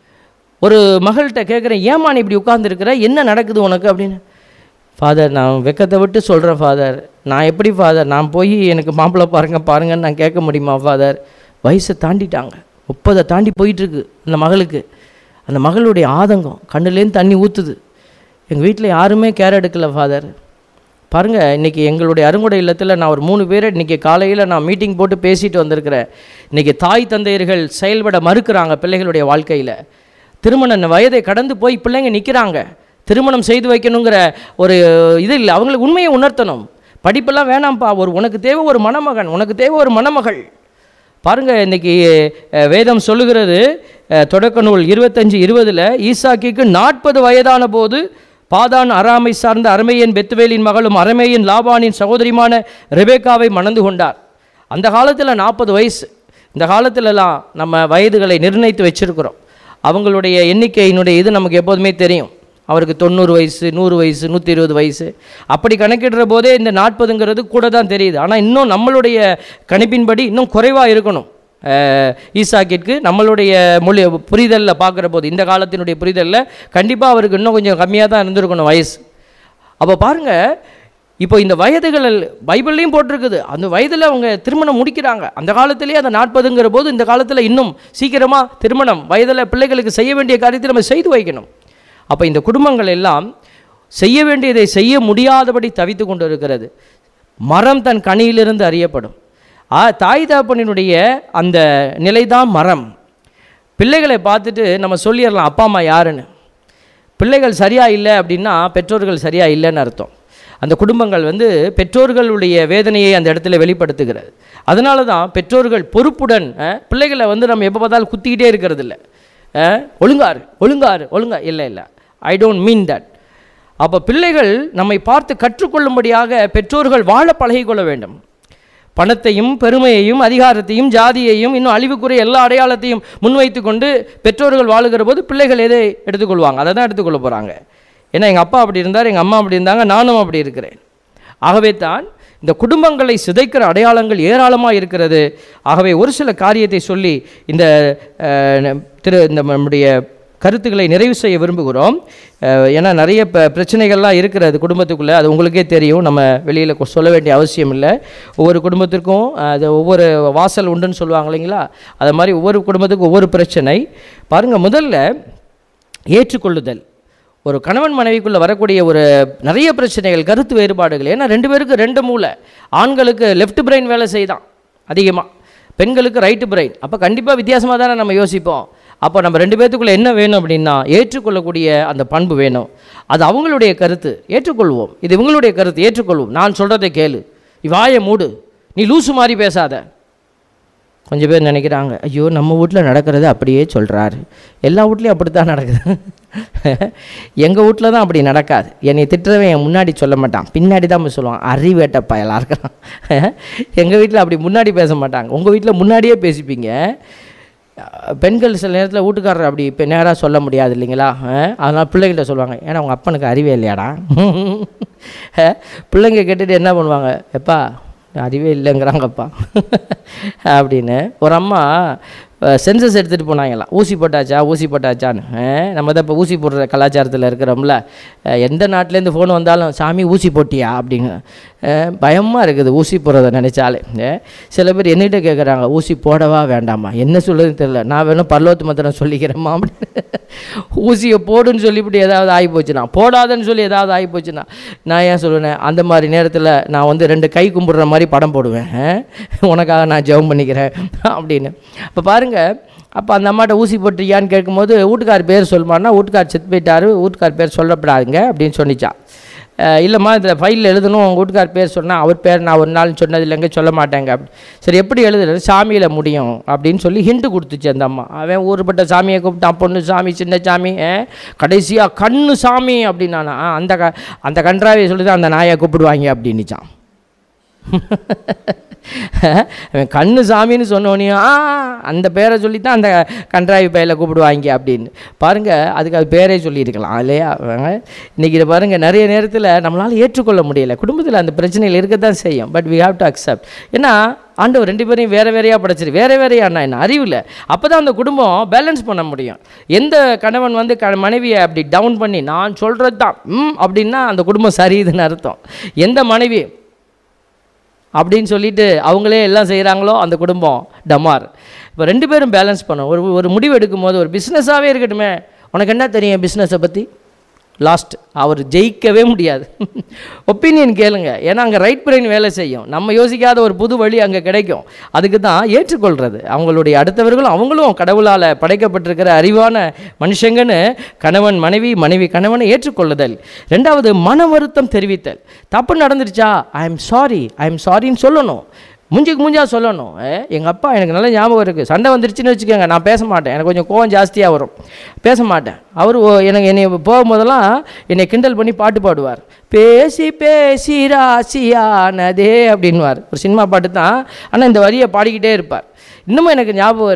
[SPEAKER 2] ஒரு மகள்கிட்ட கேட்குறேன் ஏம்மா நீ இப்படி உட்கார்ந்திருக்கிற என்ன நடக்குது உனக்கு அப்படின்னு ஃபாதர் நான் வெக்கத்தை விட்டு சொல்கிறேன் ஃபாதர் நான் எப்படி ஃபாதர் நான் போய் எனக்கு மாப்பிள்ளை பாருங்க பாருங்கன்னு நான் கேட்க முடியுமா ஃபாதர் வயசை தாண்டிட்டாங்க முப்பதை தாண்டி போயிட்டுருக்கு அந்த மகளுக்கு அந்த மகளுடைய ஆதங்கம் கண்ணுலேருந்து தண்ணி ஊற்றுது எங்கள் வீட்டில் யாருமே கேர் எடுக்கல ஃபாதர் பாருங்கள் இன்றைக்கி எங்களுடைய அருங்குடை இல்லத்தில் நான் ஒரு மூணு பேரை இன்றைக்கி காலையில் நான் மீட்டிங் போட்டு பேசிட்டு வந்திருக்கிறேன் இன்றைக்கி தாய் தந்தையர்கள் செயல்பட மறுக்கிறாங்க பிள்ளைகளுடைய வாழ்க்கையில் திருமண வயதை கடந்து போய் பிள்ளைங்க நிற்கிறாங்க திருமணம் செய்து வைக்கணுங்கிற ஒரு இது இல்லை அவங்களுக்கு உண்மையை உணர்த்தணும் படிப்பெல்லாம் வேணாம்ப்பா ஒரு உனக்கு தேவை ஒரு மணமகன் உனக்கு தேவை ஒரு மணமகள் பாருங்க இன்னைக்கு அஹ், வேதம் சொல்லுகிறது அஹ், தொடக்க நூல் இருபத்தஞ்சு இருபதில் ஈசாக்கிக்கு நாற்பது வயதான போது பாதான் அராமை சார்ந்த அரமையன் பெத்துவேலின் மகளும் அரமேயன் லாபானின் சகோதரிமான ரெபேக்காவை மணந்து கொண்டார் அந்த காலத்தில் நாற்பது வயசு இந்த காலத்திலலாம் நம்ம வயதுகளை நிர்ணயித்து வச்சிருக்கிறோம் அவங்களுடைய எண்ணிக்கையினுடைய இது நமக்கு எப்போதுமே தெரியும் அவருக்கு தொண்ணூறு வயசு நூறு வயசு நூற்றி இருபது வயசு அப்படி கணக்கிடுற போதே இந்த நாற்பதுங்கிறது கூட தான் தெரியுது ஆனால் இன்னும் நம்மளுடைய கணிப்பின்படி இன்னும் குறைவாக இருக்கணும் அஹ், ஈசாக்கிற்கு நம்மளுடைய மொழி புரிதலில் பார்க்குற போது இந்த காலத்தினுடைய புரிதலில் கண்டிப்பாக அவருக்கு இன்னும் கொஞ்சம் கம்மியாக தான் இருந்திருக்கணும் வயசு அப்போ பாருங்கள் இப்போ இந்த வயதுகள் பைபிள்லையும் போட்டிருக்குது அந்த வயதில் அவங்க திருமணம் முடிக்கிறாங்க அந்த காலத்திலேயே அந்த நாற்பதுங்கிற போது இந்த காலத்தில் இன்னும் சீக்கிரமாக திருமணம் வயதில் பிள்ளைகளுக்கு செய்ய வேண்டிய காரியத்தை நம்ம செய்து வைக்கணும் அப்போ இந்த குடும்பங்கள் எல்லாம் செய்ய வேண்டியதை செய்ய முடியாதபடி தவித்து கொண்டு இருக்கிறது மரம் தன் கனியிலிருந்து அறியப்படும் ஆ தாய் தகப்பனினுடைய அந்த நிலைதான் மரம் பிள்ளைகளை பார்த்துட்டு நம்ம சொல்லிடலாம் அப்பா அம்மா யாருன்னு பிள்ளைகள் சரியா இல்லை அப்படின்னா பெற்றோர்கள் சரியா இல்லைன்னு அர்த்தம் அந்த குடும்பங்கள் வந்து பெற்றோர்களுடைய வேதனையை அந்த இடத்துல வெளிப்படுத்துகிறது அதனால தான் பெற்றோர்கள் பொறுப்புடன் அஹ், பிள்ளைகளை வந்து நம்ம எப்போ பார்த்தாலும் குத்திக்கிட்டே இருக்கிறது இல்லை அஹ், ஒழுங்காரு ஒழுங்காரு ஒழுங்கா இல்லை இல்லை ஐ டோன்ட் மீன் தட் அப்போ பிள்ளைகள் நம்மை பார்த்து கற்றுக்கொள்ளும்படியாக பெற்றோர்கள் வாழ பழகிக்கொள்ள வேண்டும் பணத்தையும் பெருமையையும் அதிகாரத்தையும் ஜாதியையும் இன்னும் அழிவுக்குரிய எல்லா அடையாளத்தையும் முன்வைத்து கொண்டு பெற்றோர்கள் வாழுகிற போது பிள்ளைகள் எதை எடுத்துக்கொள்வாங்க அதை தான் எடுத்துக்கொள்ள போகிறாங்க ஏன்னா எங்கள் அப்பா அப்படி இருந்தார் எங்கள் அம்மா அப்படி இருந்தாங்க நானும் அப்படி இருக்கிறேன் ஆகவே தான் இந்த குடும்பங்களை சிதைக்கிற அடையாளங்கள் ஏராளமாக இருக்கிறது ஆகவே ஒரு சில காரியத்தை சொல்லி இந்த அஹ், திரு இந்த நம்முடைய கருத்துக்களை நிறைவு செய்ய விரும்புகிறோம் அஹ், ஏன்னா நிறைய ப பிரச்சனைகள்லாம் இருக்கிறது குடும்பத்துக்குள்ளே அது உங்களுக்கே தெரியும் நம்ம வெளியில் சொல்ல வேண்டிய அவசியம் இல்லை ஒவ்வொரு குடும்பத்திற்கும் அது ஒவ்வொரு வாசல் உண்டுன்னு சொல்லுவாங்க இல்லைங்களா அது மாதிரி ஒவ்வொரு குடும்பத்துக்கும் ஒவ்வொரு பிரச்சனை பாருங்கள் முதல்ல ஏற்றுக்கொள்ளுதல் ஒரு கணவன் மனைவிக்குள்ளே வரக்கூடிய ஒரு நிறைய பிரச்சனைகள் கருத்து வேறுபாடுகள் ஏன்னா ரெண்டு பேருக்கு ரெண்டு மூளை ஆண்களுக்கு லெஃப்ட் பிரெயின் வேலை செய்தான் அதிகமாக பெண்களுக்கு ரைட்டு பிரெயின் அப்போ கண்டிப்பாக வித்தியாசமாக தானே நம்ம யோசிப்போம் அப்போ நம்ம ரெண்டு பேர்த்துக்குள்ளே என்ன வேணும் அப்படின்னா ஏற்றுக்கொள்ளக்கூடிய அந்த பண்பு வேணும் அது அவங்களுடைய கருத்து ஏற்றுக்கொள்வோம் இது இவங்களுடைய கருத்து ஏற்றுக்கொள்வோம் நான் சொல்கிறதை கேளு நீ வாயை மூடு நீ லூசு மாதிரி பேசாத கொஞ்சம் பேர் நினைக்கிறாங்க ஐயோ நம்ம வீட்டில் நடக்கிறது அப்படியே சொல்கிறாரு எல்லா வீட்லேயும் அப்படி தான் நடக்குது எங்கள் வீட்டில் தான் அப்படி நடக்காது என்னை திட்டுறவன் என் முன்னாடி சொல்ல மாட்டான் பின்னாடி தான் போய் சொல்லுவான் அறிவேட்ட பயலாக இருக்கிறான் எங்கள் வீட்டில் அப்படி முன்னாடி பேச மாட்டாங்க உங்கள் வீட்டில் முன்னாடியே பேசிப்பீங்க அஹ் பெண்கள் சில நேரத்தில் வீட்டுக்காரர் அப்படி இப்போ நேராக சொல்ல முடியாது இல்லைங்களா அஹ் அதனால் பிள்ளைகிட்ட சொல்லுவாங்க ஏன்னா உங்கள் அப்பனுக்கு அறிவே இல்லையாடா அஹ் பிள்ளைங்க கேட்டுட்டு என்ன பண்ணுவாங்க எப்பா அறிவே இல்லைங்கிறாங்கப்பா அப்படின்னு ஒரு அம்மா சென்சஸ் எடுத்துகிட்டு போனாங்களாம் ஊசி போட்டாச்சா ஊசி போட்டாச்சான்னு அஹ் நம்ம தான் இப்போ ஊசி போடுற கலாச்சாரத்தில் இருக்கிறோம்ல அஹ் எந்த நாட்டிலேருந்து ஃபோன் வந்தாலும் சாமி ஊசி போட்டியா அப்படின்னு பயமாக இருக்குது ஊசி போடுறத நினச்சாலே அஹ் சில பேர் என்னகிட்ட கேட்குறாங்க ஊசி போடவா வேண்டாமா என்ன சொல்லுதுன்னு தெரியல நான் வேணும் பல்லோத்து மத்திரம் சொல்லிக்கிறேம்மா அப்படின்னு ஊசியை போடுன்னு சொல்லிவிட்டு ஏதாவது ஆகி போச்சுன்னா போடாதன்னு சொல்லி ஏதாவது ஆகி போச்சுன்னா நான் ஏன் சொல்லுவேன் அந்த மாதிரி நேரத்தில் நான் வந்து ரெண்டு கை கும்பிடுற மாதிரி படம் போடுவேன் அஹ் உனக்காக நான் ஜெபம் பண்ணிக்கிறேன் அப்படின்னு இப்போ பாருங்கள் அப்போ அந்த அம்மாட்ட ஊசி போட்டிருக்கியான்னு கேட்கும்போது வீட்டுக்கார் பேர் சொல்லுமான்னா வீட்டுக்கார் செத்து போயிட்டாரு வீட்டுக்கார் பேர் சொல்லப்படாதுங்க அப்படின்னு சொன்னிச்சான் அஹ் இல்லைம்மா இதில் ஃபைலில் எழுதணும் உங்கள் வீட்டுக்கார் பேர் சொன்னால் அவர் பேர் நான் ஒரு நாள் சொன்னது இல்லைங்க சொல்ல மாட்டேங்க அப்படி சரி எப்படி எழுதுறது சாமியில் முடியும் அப்படின்னு சொல்லி ஹிண்டு கொடுத்துச்சு அந்த அம்மா அவன் ஊருப்பட்ட சாமியை கூப்பிட்டான் பொண்ணு சாமி சின்ன சாமி கடைசியாக கண்ணு சாமி அப்படின்னானா "ஆ, அந்த க அந்த கன்றாவை சொல்லி தான் அந்த நாயை கூப்பிடுவாங்க அப்படின்னுச்சான் அவன் கண்ணு சாமின்னு சொன்னோனையும் ஆ அந்த பேரை சொல்லி தான் அந்த கன்றாவி பையில கூப்பிடுவாங்க அப்படின்னு பாருங்கள் அதுக்கு அது பேரே சொல்லியிருக்கலாம் இல்லையா அவங்க இன்றைக்கி இதை பாருங்கள் நிறைய நேரத்தில் நம்மளால் ஏற்றுக்கொள்ள முடியல குடும்பத்தில் அந்த பிரச்சனைகள் இருக்க தான் செய்யும் but we have to accept ஏன்னா ஆண்டவர் ரெண்டு பேரையும் வேறு வேறையாக படைச்சிரு வேறு வேறையாண்ணா என்ன அறிவில் அப்போ தான் அந்த குடும்பம் பேலன்ஸ் பண்ண முடியும் எந்த கணவன் வந்து க மனைவியை அப்படி டவுன் பண்ணி நான் சொல்கிறது தான் ம் அப்படின்னா அந்த குடும்பம் சரியுதுன்னு அர்த்தம் எந்த மனைவி அப்படின்னு சொல்லிட்டு அவங்களே எல்லாம் செய்கிறாங்களோ அந்த குடும்பம் டமார் இப்போ ரெண்டு பேரும் பேலன்ஸ் பண்ணும் ஒரு ஒரு முடிவு எடுக்கும்போது ஒரு பிஸ்னஸாகவே இருக்கட்டுமே உனக்கு என்ன தெரியும் பிஸ்னஸை பற்றி லாஸ்ட் அவர் ஜெயிக்கவே முடியாது ஒப்பீனியன் கேளுங்க ஏன்னா அங்கே ரைட் பிரெயின் வேலை செய்யும் நம்ம யோசிக்காத ஒரு புது வழி அங்கே கிடைக்கும் அதுக்கு தான் ஏற்றுக்கொள்கிறது அவங்களுடைய அடுத்தவர்களும் அவங்களும் கடவுளால் படைக்கப்பட்டிருக்கிற அறிவான மனுஷங்கன்னு கணவன் மனைவி மனைவி கணவனை ஏற்றுக்கொள்ளுதல் ரெண்டாவது மன வருத்தம் தெரிவித்தல் தப்பு நடந்துருச்சா I am sorry I am சாரின்னு சொல்லணும் மூஞ்சிக்கு மூஞ்சா சொல்லணும் எங்கள் அப்பா எனக்கு நல்ல ஞாபகம் இருக்குது சண்டை வந்துருச்சுன்னு வச்சுக்கோங்க நான் பேச மாட்டேன் எனக்கு கொஞ்சம் கோவம் ஜாஸ்தியாக வரும் பேச மாட்டேன் அவர் எனக்கு என்னை போகும்போதெல்லாம் என்னை கிண்டல் பண்ணி பாட்டு பாடுவார் பேசி பேசி ராசியானதே அப்படின்வார் ஒரு சினிமா பாட்டு தான் ஆனால் இந்த வரியை பாடிக்கிட்டே இருப்பார் இன்னமும் எனக்கு ஞாபகம் இருக்குது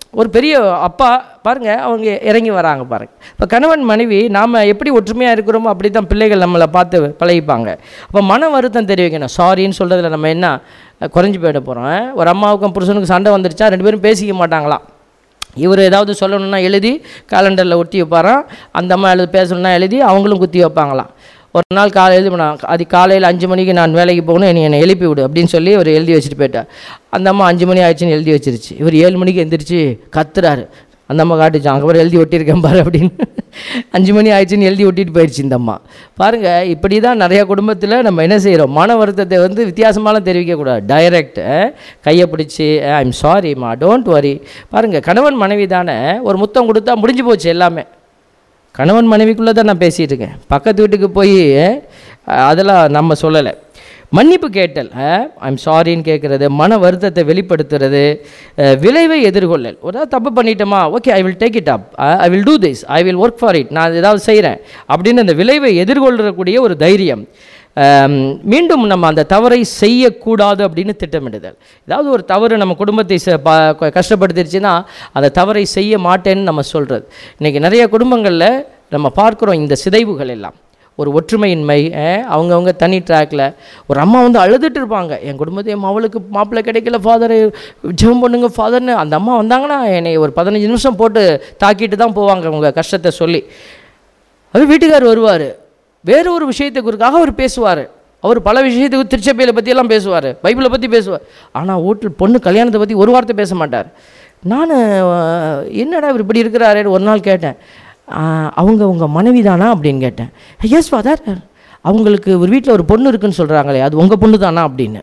[SPEAKER 2] ஒரு பெரிய அப்பா பாருங்க அவங்க இறங்கி வராங்க பாருங்க இப்போ கணவன் மனைவி நாம் எப்படி ஒற்றுமையாக இருக்கிறோமோ அப்படி தான் பிள்ளைகள் நம்மளை பார்த்து பழகிப்பாங்க அப்போ மன வருத்தம் தெரிவிக்கணும் சாரின்னு சொல்கிறதுல நம்ம என்ன அஹ், குறைஞ்சு போயிட போகிறோம் ஒரு அம்மாவுக்கும் புருஷனுக்கும் சண்டை வந்துருச்சா ரெண்டு பேரும் பேசிக்க மாட்டாங்களாம் இவர் ஏதாவது சொல்லணும்னா எழுதி காலண்டரில் ஒட்டி வைப்பாராம் அந்த அம்மா எழுதி பேசணும்னா எழுதி அவங்களும் குத்தி வைப்பாங்களாம் ஒரு நாள் காலை எழுதி பண்ணாங்க அது காலையில் அஞ்சு மணிக்கு நான் வேலைக்கு போகணும் என்னை என்னை எழுப்பி விடு அப்படின்னு சொல்லி அவர் எழுதி வச்சுட்டு போயிட்டார் அந்த அம்மா அஞ்சு மணி ஆயிடுச்சுன்னு எழுதி வச்சிருச்சு இவர் ஏழு மணிக்கு எந்திரிச்சு கத்துறாரு அந்த அம்மா காட்டுச்சான் அங்கே எழுதி ஒட்டியிருக்கேன் பாரு அப்படின்னு அஞ்சு மணி ஆயிடுச்சுன்னு எழுதி ஒட்டிட்டு போயிடுச்சு இந்த அம்மா பாருங்கள் இப்படி தான் நிறையா குடும்பத்தில் நம்ம என்ன செய்கிறோம் மன வருத்தத்தை வந்து வித்தியாசமாலாம் தெரிவிக்கக்கூடாது டைரக்ட் கையை பிடிச்சி ஐ எம் சாரிம்மா டோன்ட் வரி பாருங்கள் கணவன் மனைவி தானே ஒரு முத்தம் கொடுத்தா முடிஞ்சு போச்சு எல்லாமே கணவன் மனைவிக்குள்ளே தான் நான் பேசிகிட்டு இருக்கேன் பக்கத்து வீட்டுக்கு போய் அதெல்லாம் நம்ம சொல்லலை மன்னிப்பு கேட்டல் ஐம் சாரின்னு கேட்குறது மன வருத்தத்தை வெளிப்படுத்துறது அஹ், விளைவை எதிர்கொள்ளல் ஒரு ஏதாவது தப்பு பண்ணிட்டோமா okay I will take it up I will do this I will work for it நான் ஏதாவது செய்கிறேன் அப்படின்னு அந்த விளைவை எதிர்கொள்ளக்கூடிய ஒரு தைரியம் ஆம், மீண்டும் நம்ம அந்த தவறை செய்யக்கூடாது அப்படின்னு திட்டமிடுதல் ஏதாவது ஒரு தவறு நம்ம குடும்பத்தை ச- ப- க- கஷ்டப்படுத்திருச்சுன்னா அந்த தவறை செய்ய மாட்டேன்னு நம்ம சொல்கிறது இன்றைக்கி நிறைய குடும்பங்களில் நம்ம பார்க்குறோம் இந்த சிதைவுகள் எல்லாம் ஒரு ஒற்றுமையின்மை அஹ், அவங்கவங்க தனி ட்ராக்ல ஒரு அம்மா வந்து அழுதுட்டு இருப்பாங்க என் குடும்பத்தை என் மவளுக்கு மாப்பிள்ளை கிடைக்கல ஃபாதர் ஜெபம் பண்ணுங்க ஃபாதர்னு அந்த அம்மா வந்தாங்கன்னா என்னை ஒரு பதினஞ்சு நிமிஷம் போட்டு தாக்கிட்டு தான் போவாங்க அவங்க கஷ்டத்தை சொல்லி அவர் வீட்டுக்கார் வருவார் வேற ஒரு விஷயத்தை குறிக்காக அவர் பேசுவார் அவர் பல விஷயத்துக்கு திருச்சபையில் பற்றியெல்லாம் பேசுவார் பைபிளை பற்றி பேசுவார் ஆனால் வீட்டில் பொண்ணு கல்யாணத்தை பற்றி ஒரு வார்த்தை பேச மாட்டார் நான் அஹ், என்னடா இவர் இப்படி இருக்கிறாரேன்னு ஒரு நாள் கேட்டேன் "ஆஹ், அவங்க உங்கள் மனைவி தானா அப்படின்னு கேட்டேன் எஸ் ஃபாதர் அவங்களுக்கு ஒரு வீட்டில் ஒரு பொண்ணு இருக்குன்னு சொல்கிறாங்களே அது உங்கள் பொண்ணு தானா அப்படின்னு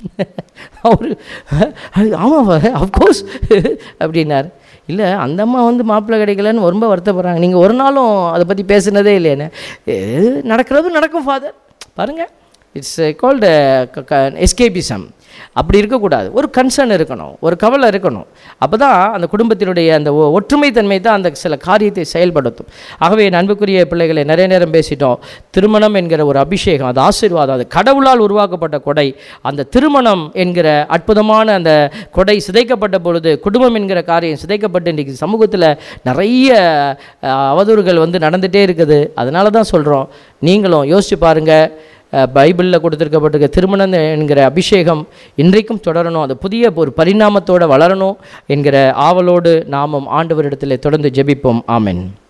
[SPEAKER 2] அவர் ஆமாம் அஃப்கோர்ஸ் அப்படின்னார் இல்லை அந்த அம்மா வந்து மாப்பிள்ளை கிடைக்கலன்னு ரொம்ப வருத்தப்படுறாங்க நீங்கள் ஒரு நாளும் அதை பற்றி பேசுனதே இல்லைன்னு "எது நடக்கிறது நடக்கும் ஃபாதர் பாருங்கள் இட்ஸ் கால்டு எஸ்கேபிசம் அப்படி இருக்கக்கூடாது ஒரு கன்சர்ன் இருக்கணும் ஒரு கவலை இருக்கணும் அப்போ தான் அந்த குடும்பத்தினுடைய அந்த ஒ- ஒற்றுமைத்தன்மை தான் அந்த சில காரியத்தை செயல்படுத்தும் ஆகவே என் அன்புக்குரிய பிள்ளைகளை நிறைய நேரம் பேசிட்டோம் திருமணம் என்கிற ஒரு அபிஷேகம் அது ஆசீர்வாதம் அது கடவுளால் உருவாக்கப்பட்ட கொடை அந்த திருமணம் என்கிற அற்புதமான அந்த கொடை சிதைக்கப்பட்ட பொழுது குடும்பம் என்கிற காரியம் சிதைக்கப்பட்டு இன்றைக்கி சமூகத்தில் நிறைய அஹ், அவதூறுகள் வந்து நடந்துகிட்டே இருக்குது அதனால தான் சொல்கிறோம் நீங்களும் யோசிச்சு பாருங்கள் பைபிளில் கொடுத்துருக்கப்பட்டிருக்க திருமணம் என்கிற அபிஷேகம் இன்றைக்கும் தொடரணும் அது புதிய ஒரு பரிணாமத்தோடு வளரணும் என்கிற ஆவலோடு நாமும் ஆண்டவரிடத்தில் தொடர்ந்து ஜெபிப்போம் ஆமென்